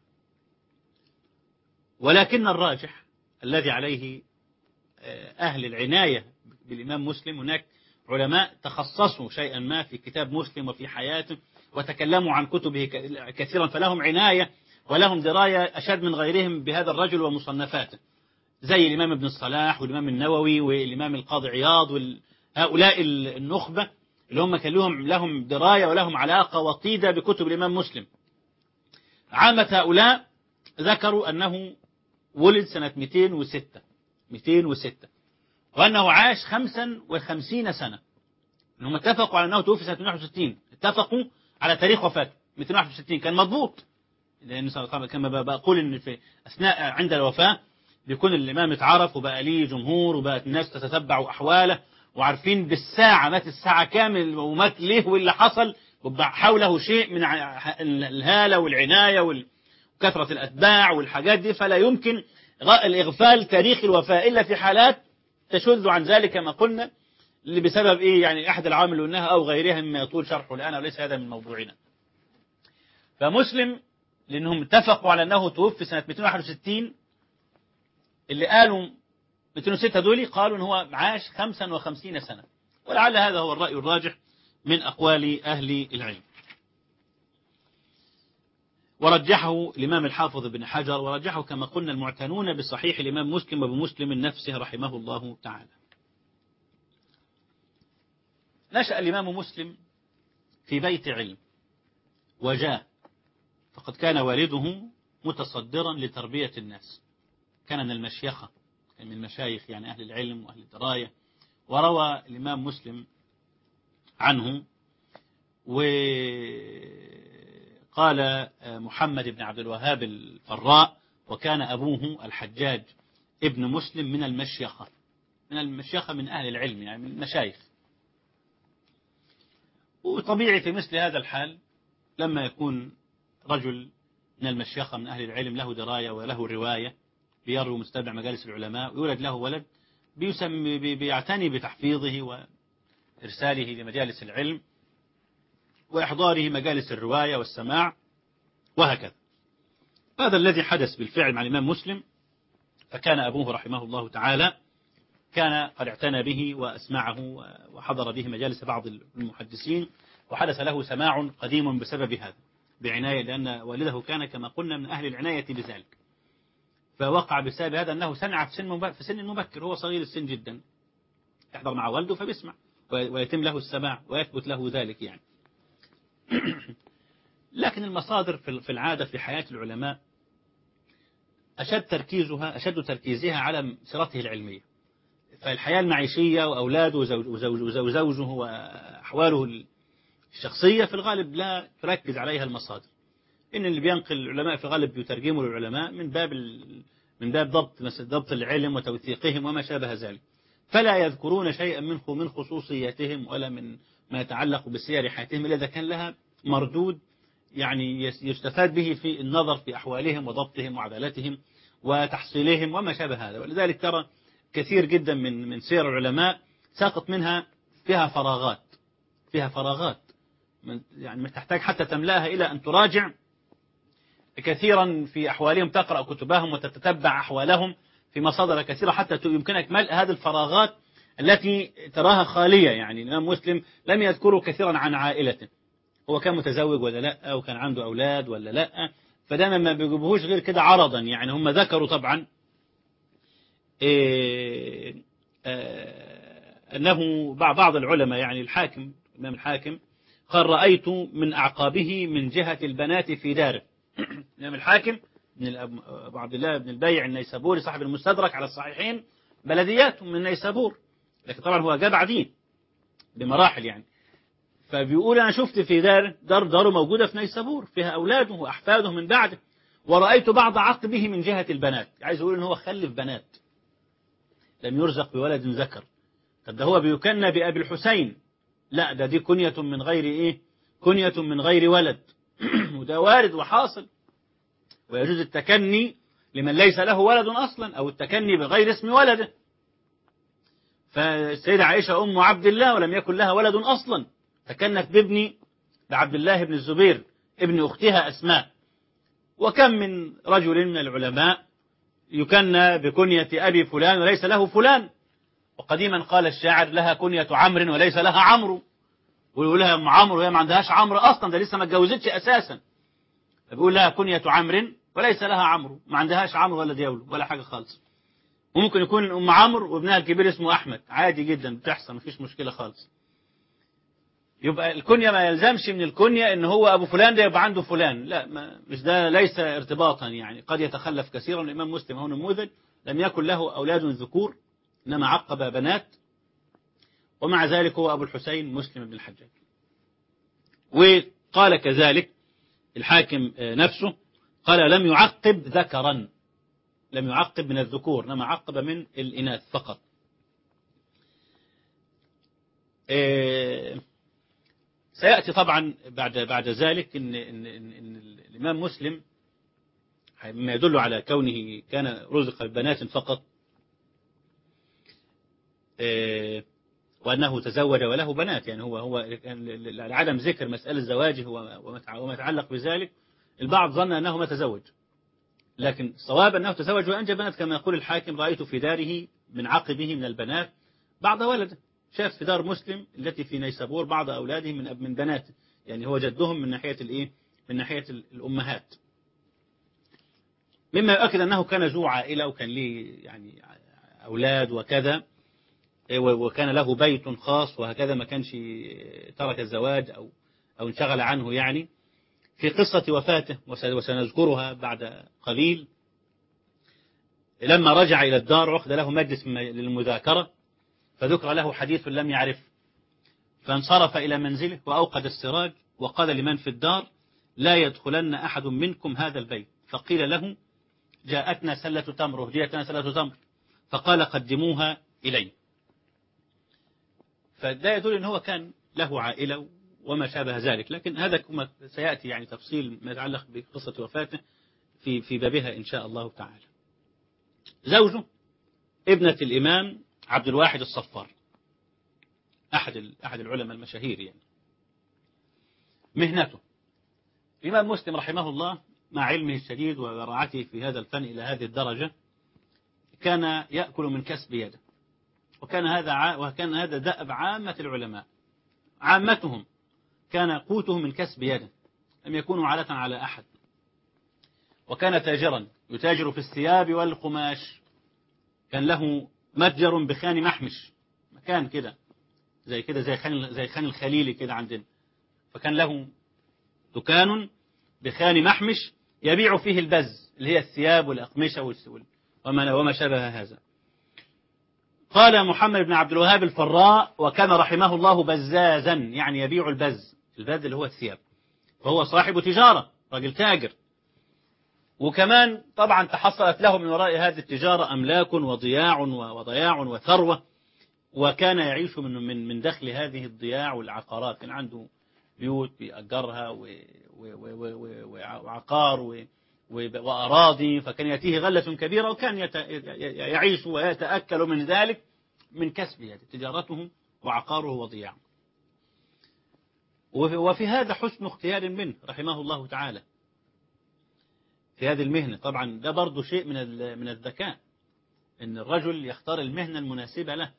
ولكن الراجح الذي عليه أهل العناية بالإمام مسلم هناك علماء تخصصوا شيئا ما في كتاب مسلم وفي حياته وتكلموا عن كتبه كثيرا فلهم عناية ولهم دراية أشد من غيرهم بهذا الرجل ومصنفاته زي الإمام ابن الصلاح والإمام النووي والإمام القاضي عياض هؤلاء النخبة اللي هم كان لهم لهم دراية ولهم علاقة وطيدة بكتب الإمام مسلم عامة هؤلاء ذكروا أنه ولد سنة 206 206 وأنه عاش 55 سنة أنهم اتفقوا على أنه توفي سنة 261 اتفقوا على تاريخ وفاته 261 كان مضبوط لأن طبعا كما بقول إن في أثناء عند الوفاة بيكون الإمام اتعرف وبقى ليه جمهور وبقت الناس تتتبع أحواله وعارفين بالساعة مات الساعة كامل ومات ليه واللي حصل وبقى حوله شيء من الهالة والعناية وكثرة الأتباع والحاجات دي فلا يمكن الإغفال تاريخ الوفاة إلا في حالات تشذ عن ذلك كما قلنا اللي بسبب إيه يعني أحد العوامل اللي قلناها أو غيرها مما يطول شرحه الآن وليس هذا من موضوعنا فمسلم لأنهم اتفقوا على أنه توفي سنة 261 اللي قالوا 206 دول قالوا أنه هو عاش 55 سنة ولعل هذا هو الرأي الراجح من أقوال أهل العلم ورجحه الإمام الحافظ بن حجر ورجحه كما قلنا المعتنون بصحيح الإمام مسلم وبمسلم نفسه رحمه الله تعالى نشأ الإمام مسلم في بيت علم وجاه فقد كان والده متصدرا لتربية الناس كان من المشيخة كان من المشايخ يعني أهل العلم وأهل الدراية وروى الإمام مسلم عنه وقال محمد بن عبد الوهاب الفراء وكان أبوه الحجاج ابن مسلم من المشيخة من المشيخة من أهل العلم يعني من المشايخ وطبيعي في مثل هذا الحال لما يكون رجل من المشيخة من أهل العلم له دراية وله رواية بيروي مستمع مجالس العلماء ويولد له ولد بيسمي بيعتني بتحفيظه وإرساله لمجالس العلم وإحضاره مجالس الرواية والسماع وهكذا هذا الذي حدث بالفعل مع الإمام مسلم فكان أبوه رحمه الله تعالى كان قد اعتنى به وأسمعه وحضر به مجالس بعض المحدثين وحدث له سماع قديم بسبب هذا بعناية لأن والده كان كما قلنا من أهل العناية بذلك فوقع بسبب هذا أنه سمع في سن في سن مبكر هو صغير السن جدا يحضر مع والده فبيسمع ويتم له السماع ويثبت له ذلك يعني لكن المصادر في العادة في حياة العلماء أشد تركيزها أشد تركيزها على سيرته العلمية فالحياة المعيشية وأولاده وزوجه وزوجه وأحواله الشخصية في الغالب لا تركز عليها المصادر إن اللي بينقل العلماء في الغالب بيترجموا للعلماء من باب ال... من باب ضبط مس- ضبط العلم وتوثيقهم وما شابه ذلك فلا يذكرون شيئا منه من خصوصياتهم ولا من ما يتعلق بسير حياتهم إلا إذا كان لها مردود يعني يس- يستفاد به في النظر في أحوالهم وضبطهم وعدالتهم وتحصيلهم وما شابه هذا ولذلك ترى كثير جدا من من سير العلماء ساقط منها فيها فراغات فيها فراغات من يعني تحتاج حتى تملاها إلى أن تراجع كثيرا في أحوالهم تقرأ كتبهم وتتتبع أحوالهم في مصادر كثيرة حتى ت- يمكنك ملء هذه الفراغات التي تراها خالية يعني الإمام مسلم لم يذكروا كثيرا عن عائلته هو كان متزوج ولا لا أو كان عنده أولاد ولا لا فدايما ما بيجيبوهوش غير كده عرضا يعني هم ذكروا طبعا إيه آه أنه بع- بعض العلماء يعني الحاكم الإمام الحاكم قال رأيت من أعقابه من جهة البنات في داره الإمام الحاكم من الأب- أبو عبد الله بن البيع النيسابوري صاحب المستدرك على الصحيحين بلديات من نيسابور لكن طبعا هو جاب عديد بمراحل يعني فبيقول أنا شفت في دار دار داره موجودة في نيسابور فيها أولاده وأحفاده من بعده ورأيت بعض عقبه من جهة البنات عايز يقول إن هو خلف بنات لم يرزق بولد ذكر طب ده هو بيكنى بأبي الحسين لا ده دي كنية من غير إيه كنية من غير ولد وده وارد وحاصل ويجوز التكني لمن ليس له ولد أصلا أو التكني بغير اسم ولده فالسيدة عائشة أم عبد الله ولم يكن لها ولد أصلا تكنت بابن بعبد الله بن الزبير ابن أختها أسماء وكم من رجل من العلماء يكنى بكنية أبي فلان وليس له فلان وقديما قال الشاعر لها كنية عمرو وليس لها عمرو ويقول لها ام عمرو وهي ما عندهاش عمرو اصلا ده لسه ما اتجوزتش اساسا بيقول لها كنية عمرو وليس لها عمرو ما عندهاش عمرو ولا ديول ولا حاجه خالص وممكن يكون ام عمرو وابنها الكبير اسمه احمد عادي جدا بتحصل مفيش مشكله خالص يبقى الكنية ما يلزمش من الكنية ان هو ابو فلان ده يبقى عنده فلان لا ما مش ده ليس ارتباطا يعني قد يتخلف كثيرا الامام مسلم هو نموذج لم يكن له اولاد ذكور انما عقب بنات ومع ذلك هو ابو الحسين مسلم بن الحجاج وقال كذلك الحاكم نفسه قال لم يعقب ذكرا لم يعقب من الذكور انما عقب من الاناث فقط سيأتي طبعا بعد بعد ذلك إن, إن, إن, إن الإمام مسلم مما يدل على كونه كان رزق بنات فقط وأنه تزوج وله بنات يعني هو هو عدم ذكر مسألة زواجه وما يتعلق بذلك البعض ظن أنه ما تزوج لكن الصواب أنه تزوج وأنجب بنات كما يقول الحاكم رأيت في داره من عقبه من البنات بعض ولده شاف في دار مسلم التي في نيسابور بعض أولاده من من بناته يعني هو جدهم من ناحية الإيه من ناحية الأمهات مما يؤكد أنه كان ذو عائلة وكان ليه يعني أولاد وكذا وكان له بيت خاص وهكذا ما كانش ترك الزواج أو أو انشغل عنه يعني في قصة وفاته وسنذكرها بعد قليل لما رجع إلى الدار عقد له مجلس للمذاكرة فذكر له حديث لم يعرف فانصرف إلى منزله وأوقد السراج وقال لمن في الدار لا يدخلن أحد منكم هذا البيت فقيل له جاءتنا سلة تمر وهديتنا سلة تمر فقال قدموها إلي فده يدل أن هو كان له عائلة وما شابه ذلك لكن هذا كما سيأتي يعني تفصيل ما يتعلق بقصة وفاته في في بابها إن شاء الله تعالى زوجه ابنة الإمام عبد الواحد الصفار أحد أحد العلماء المشاهير يعني مهنته الإمام مسلم رحمه الله مع علمه الشديد وبراعته في هذا الفن إلى هذه الدرجة كان يأكل من كسب يده وكان هذا وكان هذا دأب عامة العلماء عامتهم كان قوتهم من كسب يده لم يكونوا عالة على أحد وكان تاجرا يتاجر في الثياب والقماش كان له متجر بخان محمش مكان كده زي كده زي خان زي خان الخليلي كده عندنا فكان له دكان بخان محمش يبيع فيه البز اللي هي الثياب والأقمشة وما وما شابه هذا قال محمد بن عبد الوهاب الفراء وكان رحمه الله بزازا يعني يبيع البز البذل اللي هو الثياب فهو صاحب تجارة راجل تاجر وكمان طبعا تحصلت له من وراء هذه التجارة أملاك وضياع وضياع وثروة وكان يعيش من من من دخل هذه الضياع والعقارات كان عنده بيوت بيأجرها و- و- و- و- و- وعقار و- و- وأراضي فكان يأتيه غلة كبيرة وكان يت- يعيش ويتأكل من ذلك من كسبه هذه تجارته وعقاره وضياعه وفي وفي هذا حسن اختيار منه رحمه الله تعالى في هذه المهنة طبعا ده برضو شيء من ال- من الذكاء ان الرجل يختار المهنة المناسبة له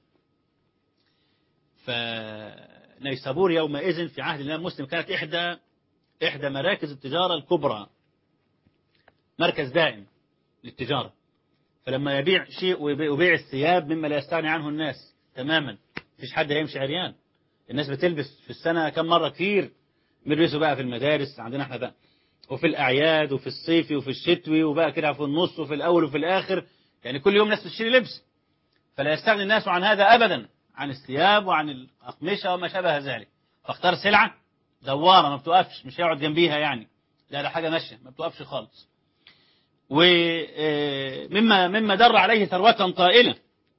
فنيسابور يومئذ في عهد الإمام مسلم كانت إحدى إحدى مراكز التجارة الكبرى مركز دائم للتجارة فلما يبيع شيء ويبيع ويبيع الثياب مما لا يستغني عنه الناس تماما مفيش حد هيمشي عريان الناس بتلبس في السنة كم مرة كتير بيلبسوا بقى في المدارس عندنا احنا بقى وفي الأعياد وفي الصيفي وفي الشتوي وبقى كده في النص وفي الأول وفي الآخر يعني كل يوم ناس تشتري لبس فلا يستغني الناس عن هذا أبدا عن الثياب وعن الأقمشة وما شابه ذلك فاختار سلعة دوارة ما بتوقفش مش هيقعد جنبيها يعني لا ده حاجة ماشية ما بتوقفش خالص ومما مما در عليه ثروة طائلة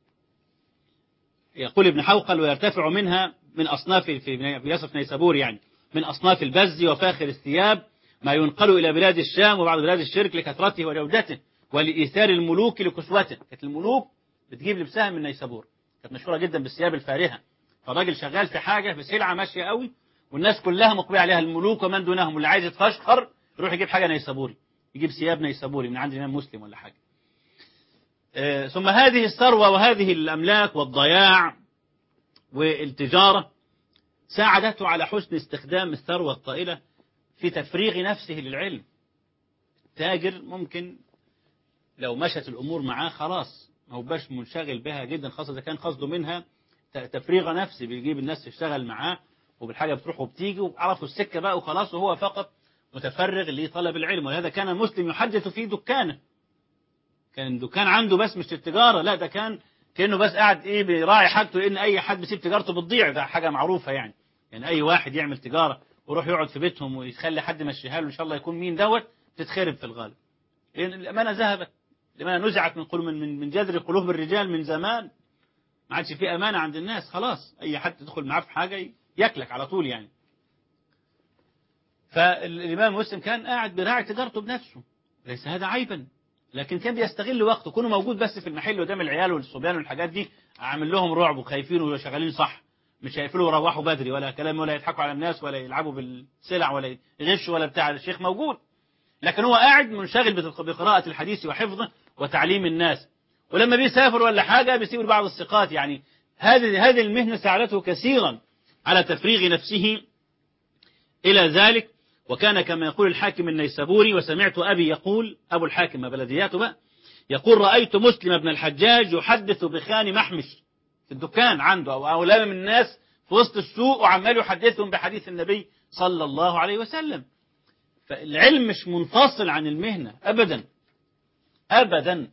يقول ابن حوقل ويرتفع منها من أصناف في في يصف نيسابور يعني من أصناف البز وفاخر الثياب ما ينقل إلى بلاد الشام وبعض بلاد الشرك لكثرته وجودته ولإيثار الملوك لكسوته كانت الملوك بتجيب لبسها من نيسابور كانت مشهورة جدا بالثياب الفارهة فالراجل شغال في حاجة في سلعة ماشية قوي والناس كلها مقبلة عليها الملوك ومن دونهم اللي عايز يتفشخر يروح يجيب حاجة نيسابوري يجيب ثياب نيسابوري من عند الإمام مسلم ولا حاجة آه، ثم هذه الثروة وهذه الأملاك والضياع والتجارة ساعدته على حسن استخدام الثروة الطائلة في تفريغ نفسه للعلم تاجر ممكن لو مشت الأمور معاه خلاص ما هو باش منشغل بها جدا خاصة إذا كان قصده منها ت- تفريغ نفسي بيجيب الناس تشتغل معاه وبالحاجة بتروح وبتيجي وعرفوا السكة بقى وخلاص وهو فقط متفرغ لطلب العلم ولهذا كان المسلم يحدث في دكانه كان دكان عنده بس مش التجارة لا ده كان كأنه بس قاعد ايه بيراعي حاجته لأن أي حد بيسيب تجارته بتضيع ده حاجة معروفة يعني يعني أي واحد يعمل تجارة ويروح يقعد في بيتهم ويخلي حد يمشيها له إن شاء الله يكون مين دوت تتخرب في الغالب لأن الأمانة ذهبت الأمانة نزعت من قلوب من من من جذر قلوب الرجال من زمان ما عادش في أمانة عند الناس خلاص أي حد تدخل معاه في حاجة ياكلك على طول يعني فالإمام مسلم كان قاعد بيراعي تجارته بنفسه ليس هذا عيبا لكن كان بيستغل وقته كونه موجود بس في المحل قدام العيال والصبيان والحاجات دي عامل لهم رعب وخايفين وشغالين صح مش هيقفلوا يروحوا بدري ولا كلام ولا يضحكوا على الناس ولا يلعبوا بالسلع ولا يغشوا ولا بتاع الشيخ موجود لكن هو قاعد منشغل بتق- بقراءة الحديث وحفظه وتعليم الناس ولما بيسافر ولا حاجة بيسيب بعض الثقات يعني هذه هذه المهنة ساعدته كثيرا على تفريغ نفسه إلى ذلك وكان كما يقول الحاكم النيسابوري وسمعت أبي يقول أبو الحاكم ما بلدياته بقى يقول رأيت مسلم بن الحجاج يحدث بخان محمش في الدكان عنده أو أولاد من الناس في وسط السوق وعمال يحدثهم بحديث النبي صلى الله عليه وسلم فالعلم مش منفصل عن المهنة أبدا أبدا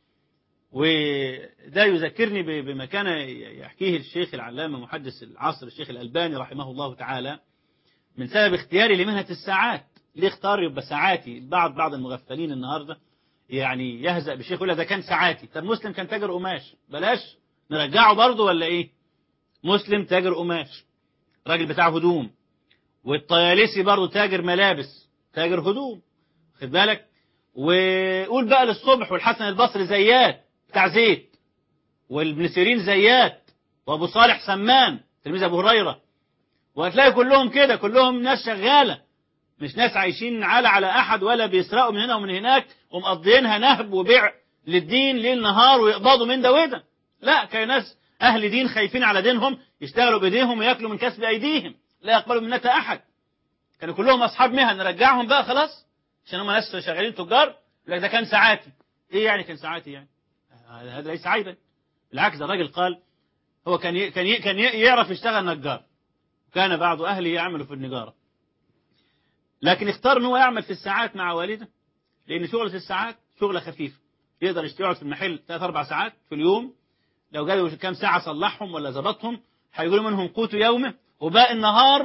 وده يذكرني ب- بما كان يحكيه الشيخ العلامة محدث العصر الشيخ الألباني رحمه الله تعالى من سبب اختياري لمهنة الساعات ليه اختار يبقى ساعاتي بعض بعض المغفلين النهاردة يعني يهزأ بشيخ يقول ده كان ساعاتي طب مسلم كان تاجر قماش بلاش نرجعه برضه ولا ايه مسلم تاجر قماش راجل بتاع هدوم والطيالسي برضه تاجر ملابس تاجر هدوم خد بالك وقول بقى للصبح والحسن البصري زيات بتاع زيت والابن سيرين زيات وابو صالح سمان تلميذ ابو هريره وهتلاقي كلهم كده كلهم ناس شغاله مش ناس عايشين على على احد ولا بيسرقوا من هنا ومن هناك ومقضيينها نهب وبيع للدين ليل نهار ويقبضوا من ده وده لا كانوا ناس اهل دين خايفين على دينهم يشتغلوا بايديهم وياكلوا من كسب ايديهم لا يقبلوا منة احد كانوا كلهم اصحاب مهن نرجعهم بقى خلاص عشان هم ناس شغالين تجار يقول لك ده كان ساعاتي ايه يعني كان ساعاتي يعني هذا هذا ليس عيبا بالعكس ده الراجل قال هو كان ي... كان ي... كان ي... يعرف يشتغل نجار كان بعض اهله يعمل في النجاره لكن اختار ان هو يعمل في الساعات مع والده لان شغله الساعات شغله خفيفه يقدر يقعد في المحل ثلاث اربع ساعات في اليوم لو جاله كام ساعه صلحهم ولا ظبطهم هيقولوا منهم قوت يومه وباقي النهار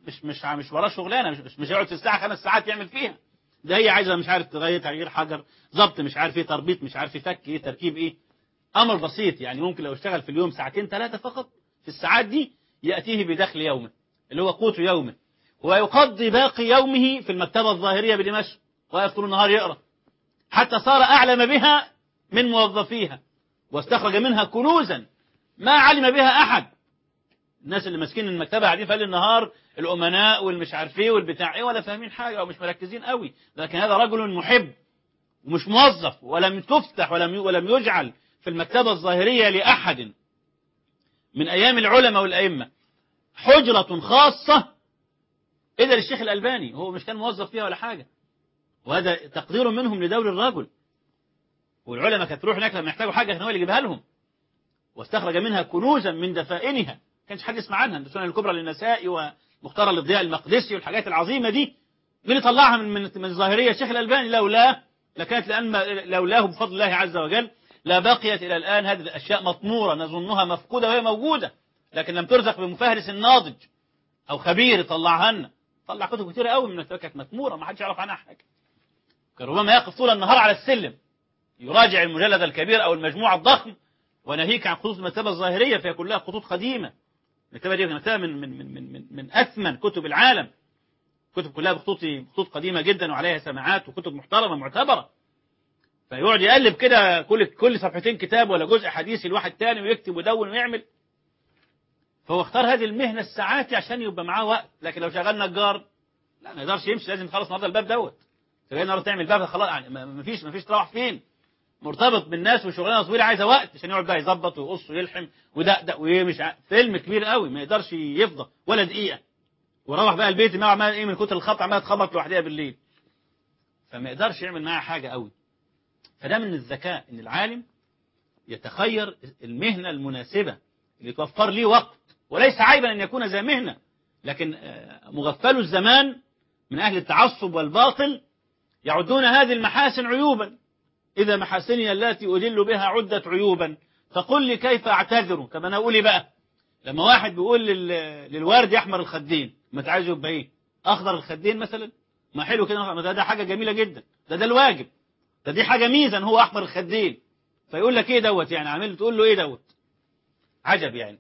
مش مش مش وراه شغلانه مش مش, مش هيقعد في الساعه خمس ساعات يعمل فيها ده هي عايزه مش عارف تغير تغيير حجر ضبط مش عارف ايه تربيط مش عارف يفك ايه تركيب ايه امر بسيط يعني ممكن لو اشتغل في اليوم ساعتين ثلاثه فقط في الساعات دي ياتيه بدخل يومه اللي هو قوت يومه ويقضي باقي يومه في المكتبه الظاهريه بدمشق ويفطر النهار يقرا حتى صار اعلم بها من موظفيها واستخرج منها كنوزا ما علم بها احد الناس اللي ماسكين المكتبه قاعدين في النهار الامناء والمش عارف ايه والبتاع ايه ولا فاهمين حاجه او مش مركزين قوي لكن هذا رجل محب ومش موظف ولم تفتح ولم ولم يجعل في المكتبه الظاهريه لاحد من ايام العلماء والائمه حجره خاصه الا للشيخ الالباني هو مش كان موظف فيها ولا حاجه وهذا تقدير منهم لدور الرجل والعلماء كانت تروح هناك لما يحتاجوا حاجه كان هو اللي يجيبها لهم واستخرج منها كنوزا من دفائنها كانش حد يسمع عنها السنن الكبرى للنسائي ومختار للضياء المقدسي والحاجات العظيمه دي مين اللي طلعها من من من الظاهريه الشيخ الالباني لولاه لكانت لان لولاه بفضل الله عز وجل لا بقيت الى الان هذه الاشياء مطموره نظنها مفقوده وهي موجوده لكن لم ترزق بمفهرس ناضج او خبير يطلعها لنا طلع كتب كتيره قوي من كانت مكموره ما حدش يعرف عنها حاجه كان ربما يقف طول النهار على السلم يراجع المجلد الكبير او المجموع الضخم وناهيك عن خطوط المكتبه الظاهريه فهي كلها خطوط قديمه المكتبه دي مكتبه من من من من من, من اثمن كتب العالم كتب كلها بخطوط خطوط قديمه جدا وعليها سماعات وكتب محترمه معتبره فيقعد يقلب كده كل كل صفحتين كتاب ولا جزء حديثي لواحد تاني ويكتب ويدون ويعمل فهو اختار هذه المهنه الساعات عشان يبقى معاه وقت لكن لو شغال نجار لا ما يقدرش يمشي لازم يخلص النهارده الباب دوت جاي النهارده تعمل باب خلاص يعني ما فيش ما فيش تروح فين مرتبط بالناس وشغلانه طويله عايزه وقت عشان يقعد بقى يظبط ويقص ويلحم ودقدق ومش فيلم كبير قوي ما يقدرش يفضى ولا دقيقه وروح بقى البيت ما عمال ايه من كتر الخط عمال تخبط لوحدها بالليل فما يقدرش يعمل معاها حاجه قوي فده من الذكاء ان العالم يتخير المهنه المناسبه اللي توفر ليه وقت وليس عيبا ان يكون ذا مهنه لكن مغفل الزمان من اهل التعصب والباطل يعدون هذه المحاسن عيوبا إذا محاسني التي أدل بها عدت عيوبا فقل لي كيف أعتذر طب أنا أقول بقى لما واحد بيقول لل... للورد يحمر الخدين ما انت عايزه يبقى ايه اخضر الخدين مثلا ما حلو كده ده, ده حاجه جميله جدا ده ده الواجب ده دي حاجه ميزه ان هو احمر الخدين فيقول لك ايه دوت يعني عامل تقول له ايه دوت عجب يعني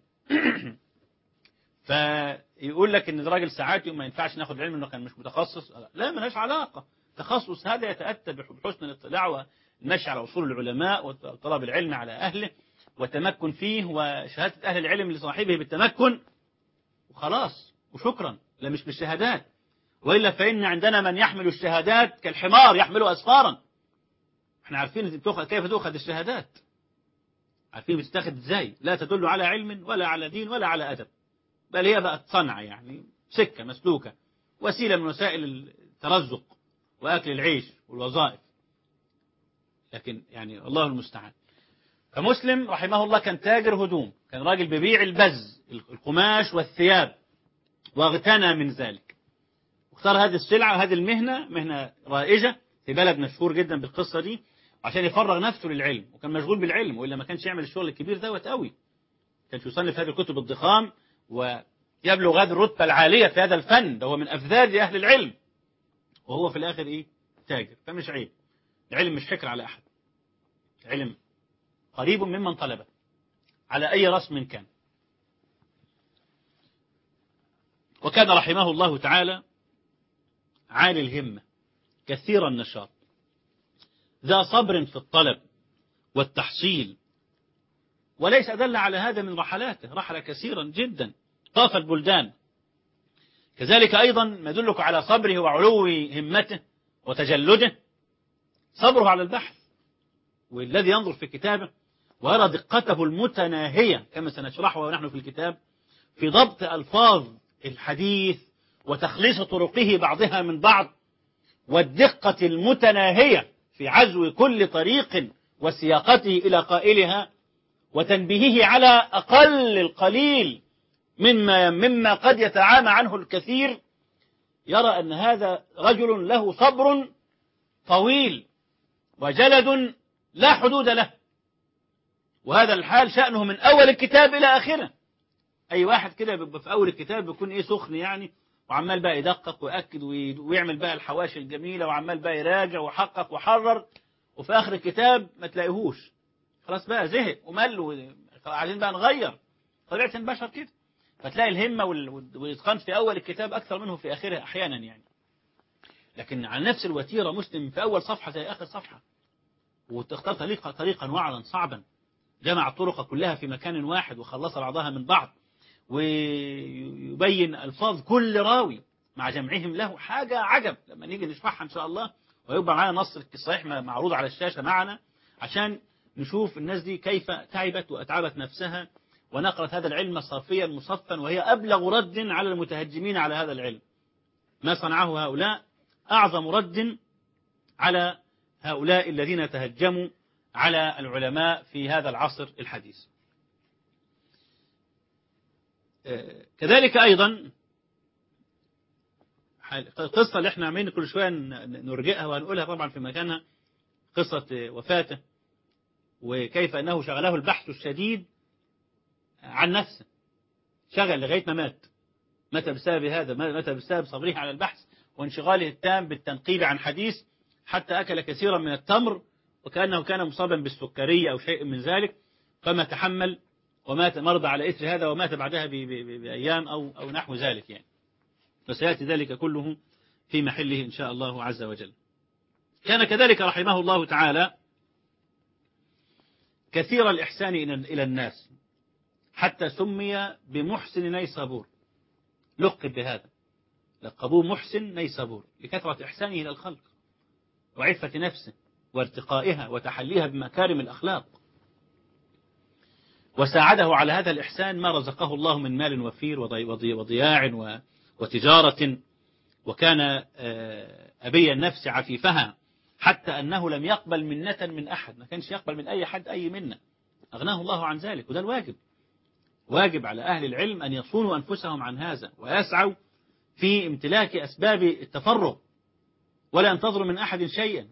فيقول لك ان ده راجل ساعات ما ينفعش ناخد علم انه كان مش متخصص لا ملهاش علاقه تخصص هذا يتاتى بحسن الاطلاع المشي على أصول العلماء وطلب العلم على أهله والتمكن فيه وشهادة أهل العلم لصاحبه بالتمكن وخلاص وشكرا لا مش بالشهادات وإلا فإن عندنا من يحمل الشهادات كالحمار يحمل أسفارا احنا عارفين كيف تؤخذ الشهادات عارفين بتتاخد ازاي لا تدل على علم ولا على دين ولا على أدب بل هي بقت صنعة يعني سكة مسلوكة وسيلة من وسائل الترزق وأكل العيش والوظائف لكن يعني الله المستعان فمسلم رحمه الله كان تاجر هدوم كان راجل بيبيع البز القماش والثياب واغتنى من ذلك واختار هذه السلعة وهذه المهنة مهنة رائجة في بلد مشهور جدا بالقصة دي عشان يفرغ نفسه للعلم وكان مشغول بالعلم وإلا ما كانش يعمل الشغل الكبير دوت قوي كانش يصنف هذه الكتب الضخام ويبلغ هذه الرتبة العالية في هذا الفن ده هو من أفذاذ أهل العلم وهو في الآخر إيه تاجر فمش عيب العلم مش حكر على أحد علم قريب ممن طلبه على أي رسم كان وكان رحمه الله تعالى عالي الهمة كثير النشاط ذا صبر في الطلب والتحصيل وليس أدل على هذا من رحلاته رحل كثيرا جدا طاف البلدان كذلك أيضا ما يدلك على صبره وعلو همته وتجلده صبره على البحث والذي ينظر في كتابه ويرى دقته المتناهية كما سنشرحها ونحن في الكتاب في ضبط ألفاظ الحديث وتخليص طرقه بعضها من بعض والدقة المتناهية في عزو كل طريق وسياقته إلى قائلها وتنبيهه على أقل القليل مما مما قد يتعامى عنه الكثير يرى أن هذا رجل له صبر طويل وجلد لا حدود له وهذا الحال شأنه من أول الكتاب إلى آخره أي واحد كده بيبقى في أول الكتاب بيكون إيه سخن يعني وعمال بقى يدقق ويأكد وي- ويعمل بقى الحواشي الجميلة وعمال بقى يراجع وحقق وحرر وفي آخر الكتاب ما تلاقيهوش خلاص بقى زهق ومل و- عايزين بقى نغير طبيعة البشر كده فتلاقي الهمة وال- وال- والإتقان في أول الكتاب أكثر منه في آخره أحيانا يعني لكن على نفس الوتيرة مسلم في أول صفحة زي آخر صفحة وتختار طريقة طريقا وعلا صعبا جمع الطرق كلها في مكان واحد وخلص بعضها من بعض ويبين ألفاظ كل راوي مع جمعهم له حاجة عجب لما نيجي نشرحها إن شاء الله ويبقى معانا نص الصحيح معروض على الشاشة معنا عشان نشوف الناس دي كيف تعبت وأتعبت نفسها ونقلت هذا العلم صافيا مصفا وهي أبلغ رد على المتهجمين على هذا العلم ما صنعه هؤلاء أعظم رد على هؤلاء الذين تهجموا على العلماء في هذا العصر الحديث آه، كذلك أيضا القصة اللي احنا عاملين كل شوية ن- نرجئها وهنقولها طبعا في مكانها قصة وفاته وكيف أنه شغله البحث الشديد عن نفسه شغل لغاية ما مات مات بسبب هذا مات بسبب صبره على البحث وانشغاله التام بالتنقيب عن حديث حتى أكل كثيرا من التمر وكأنه كان مصابا بالسكرية أو شيء من ذلك فما تحمل ومات مرضى على إثر هذا ومات بعدها ب- ب- ب- بأيام أو, أو نحو ذلك يعني وسيأتي ذلك كله في محله إن شاء الله عز وجل كان كذلك رحمه الله تعالى كثير الإحسان إلى إلى الناس حتى سمي بمحسن نيسابور لقب بهذا لقبوه محسن نيسابور لكثرة إحسانه إلى الخلق وعفة نفسه وارتقائها وتحليها بمكارم الأخلاق وساعده على هذا الإحسان ما رزقه الله من مال وفير وضي- وضي- وضياع و- وتجارة وكان آه، أبي النفس عفيفها حتى أنه لم يقبل منة من أحد ما كانش يقبل من أي حد أي منة أغناه الله عن ذلك وده الواجب واجب على أهل العلم أن يصونوا أنفسهم عن هذا ويسعوا في امتلاك أسباب التفرغ ولا ينتظروا من أحد شيئا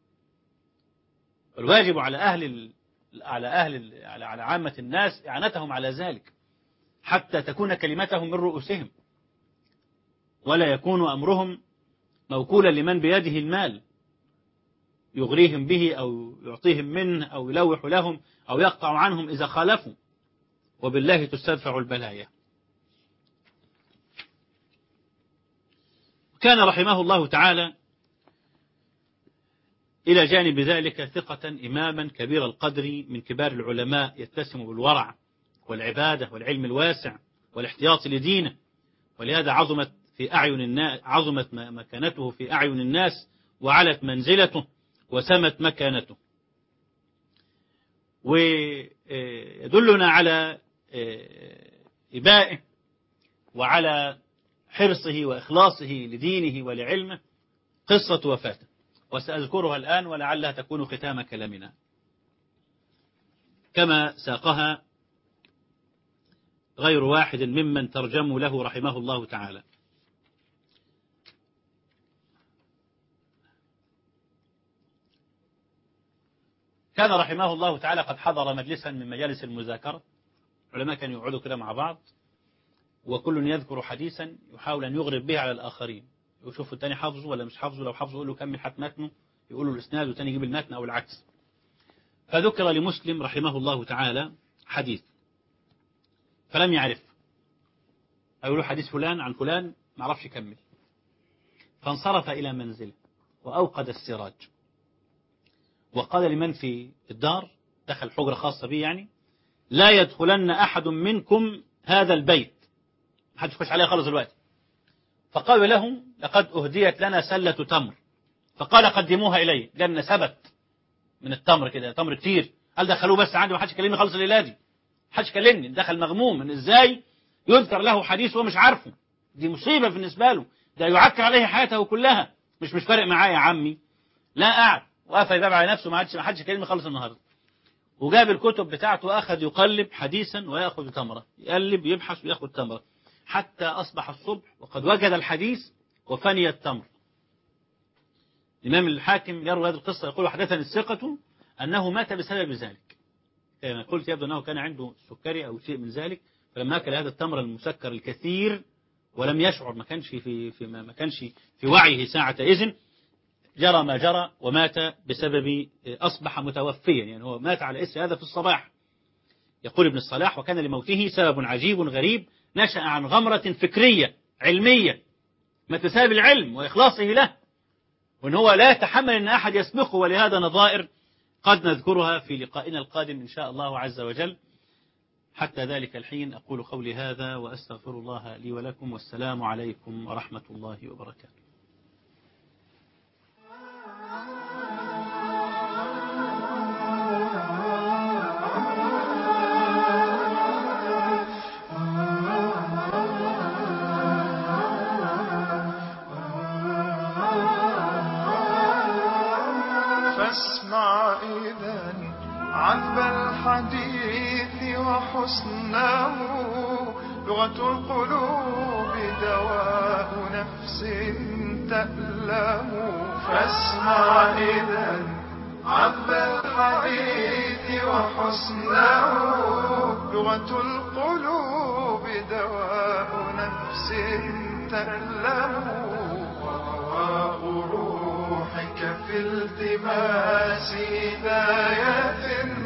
الواجب على أهل ال... على أهل ال... على... على عامة الناس إعانتهم على ذلك حتى تكون كلمتهم من رؤوسهم ولا يكون أمرهم موكولا لمن بيده المال يغريهم به أو يعطيهم منه أو يلوح لهم أو يقطع عنهم إذا خالفوا وبالله تستدفع البلايا كان رحمه الله تعالى إلى جانب ذلك ثقة إماما كبير القدر من كبار العلماء يتسم بالورع والعبادة والعلم الواسع والاحتياط لدينه ولهذا عظمت في أعين الناس عظمت م- مكانته في أعين الناس وعلت منزلته وسمت مكانته ويدلنا على آه، إبائه وعلى حرصه وإخلاصه لدينه ولعلمه قصة وفاته وسأذكرها الآن ولعلها تكون ختام كلامنا كما ساقها غير واحد ممن ترجموا له رحمه الله تعالى كان رحمه الله تعالى قد حضر مجلسا من مجالس المذاكرة علماء كانوا يقعدوا كده مع بعض وكل يذكر حديثا يحاول أن يغرب به على الآخرين يشوف التاني حافظه ولا مش حافظه لو حافظه يقول له كمل حت متنه يقول له الإسناد والتاني يجيب المتن أو العكس فذكر لمسلم رحمه الله تعالى حديث فلم يعرف أقول له حديث فلان عن فلان ما عرفش يكمل فانصرف إلى منزله وأوقد السراج وقال لمن في الدار دخل حجرة خاصة به يعني لا يدخلن أحد منكم هذا البيت ما حدش يخش عليه خالص دلوقتي فقالوا له لقد أهديت لنا سلة تمر فقال قدموها إلي جنة سبت من التمر كده تمر كتير قال دخلوه بس عندي ما حدش كلمني خالص الليلة دي حدش كلمني دخل مغموم من ازاي يذكر له حديث هو مش عارفه دي مصيبة بالنسبة له ده يعكر عليه حياته كلها مش مش فارق معايا يا عمي لا قاعد وقف يباب على نفسه ما حدش ما حدش كلمني خالص النهارده وجاب الكتب بتاعته واخذ يقلب حديثا وياخذ تمره يقلب يبحث وياخذ تمره حتى اصبح الصبح وقد وجد الحديث وفني التمر الإمام الحاكم يروي هذه القصة يقول حدثني الثقة أنه مات بسبب ذلك كما قلت يبدو أنه كان عنده سكري أو شيء من ذلك فلما أكل هذا التمر المسكر الكثير ولم يشعر ما كانش في في ما كانش في وعيه ساعة إذن جرى ما جرى ومات بسبب أصبح متوفيا يعني هو مات على إثر هذا في الصباح يقول ابن الصلاح وكان لموته سبب عجيب غريب نشأ عن غمرة فكرية علمية ما تساب العلم وإخلاصه له وأن هو لا يتحمل أن أحد يسبقه ولهذا نظائر قد نذكرها في لقائنا القادم إن شاء الله عز وجل حتى ذلك الحين أقول قولي هذا وأستغفر الله لي ولكم والسلام عليكم ورحمة الله وبركاته فاسمع إذا عذب الحديث وحسنه لغة القلوب دواء نفس تألم فاسمع إذا عذب الحديث وحسنه لغة القلوب دواء نفس تألم ورواء روحك في التماس هداية